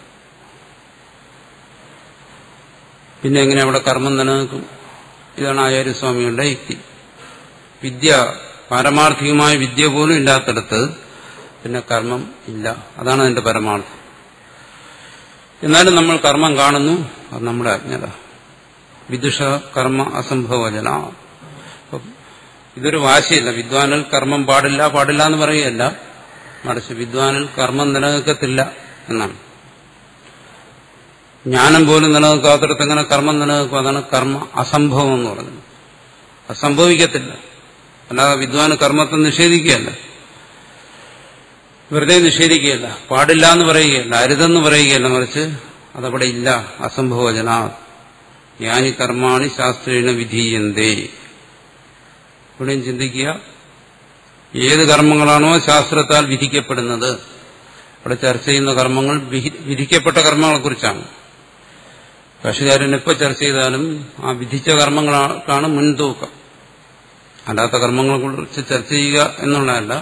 പിന്നെ എങ്ങനെ അവിടെ കർമ്മം നിലനിൽക്കും ഇതാണ് ആചാര്യസ്വാമികളുടെ യുക്തി വിദ്യ പാരമാർത്ഥികമായ വിദ്യ പോലും ഇല്ലാത്തടത്ത് പിന്നെ കർമ്മം ഇല്ല അതാണ് അതിന്റെ പരമാർത്ഥം എന്നാലും നമ്മൾ കർമ്മം കാണുന്നു അത് നമ്മുടെ അജ്ഞത വിദുഷ കർമ്മ അസംഭവജന ഇതൊരു വാശിയല്ല വിദ്വാനിൽ കർമ്മം പാടില്ല പാടില്ല എന്ന് പറയുകയല്ല മറിച്ച് വിദ്വാനിൽ കർമ്മം നിലനിൽക്കത്തില്ല എന്നാണ് ജ്ഞാനം പോലും നിലനിൽക്കാത്തിടത്ത് എങ്ങനെ കർമ്മം നിലനിൽക്കും അതാണ് കർമ്മ അസംഭവം എന്ന് പറയുന്നത് അസംഭവിക്കത്തില്ല അല്ലാതെ വിദ്വാന് കർമ്മത്തെ നിഷേധിക്കുകയല്ല വെറുതെ നിഷേധിക്കുകയല്ല പാടില്ല എന്ന് പറയുകയല്ല അരുതെന്ന് പറയുകയല്ല മറിച്ച് അതവിടെ ഇല്ല അസംഭവജന ജ്ഞാനി കർമാണി ശാസ്ത്രീണ വിധീയന്തേ ഇവിടെയും ചിന്തിക്കുക ഏത് കർമ്മങ്ങളാണോ ശാസ്ത്രത്താൽ വിധിക്കപ്പെടുന്നത് ഇവിടെ ചർച്ച ചെയ്യുന്ന കർമ്മങ്ങൾ വിധിക്കപ്പെട്ട കർമ്മങ്ങളെക്കുറിച്ചാണ് കർഷകാരൻ എപ്പോൾ ചർച്ച ചെയ്താലും ആ വിധിച്ച കർമ്മങ്ങൾക്കാണ് മുൻതൂക്കം അല്ലാത്ത കർമ്മങ്ങളെക്കുറിച്ച് ചർച്ച ചെയ്യുക എന്നുള്ളതല്ല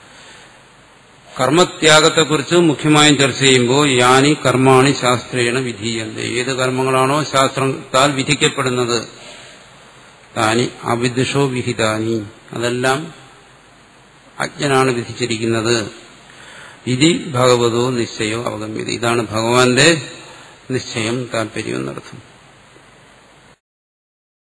കർമ്മത്യാഗത്തെക്കുറിച്ച് മുഖ്യമായും ചർച്ച ചെയ്യുമ്പോൾ യാനി കർമാണി ശാസ്ത്രേണ വിധീയന്ത് ഏത് കർമ്മങ്ങളാണോ ശാസ്ത്രത്താൽ വിധിക്കപ്പെടുന്നത് താനി അവിദുഷോ വിഹിതാനി അതെല്ലാം അജ്ഞനാണ് വിധിച്ചിരിക്കുന്നത് ഇതി ഭഗവതോ നിശ്ചയോ അവഗമ്യത ഇതാണ് ഭഗവാന്റെ നിശ്ചയം താല്പര്യം എന്നർത്ഥം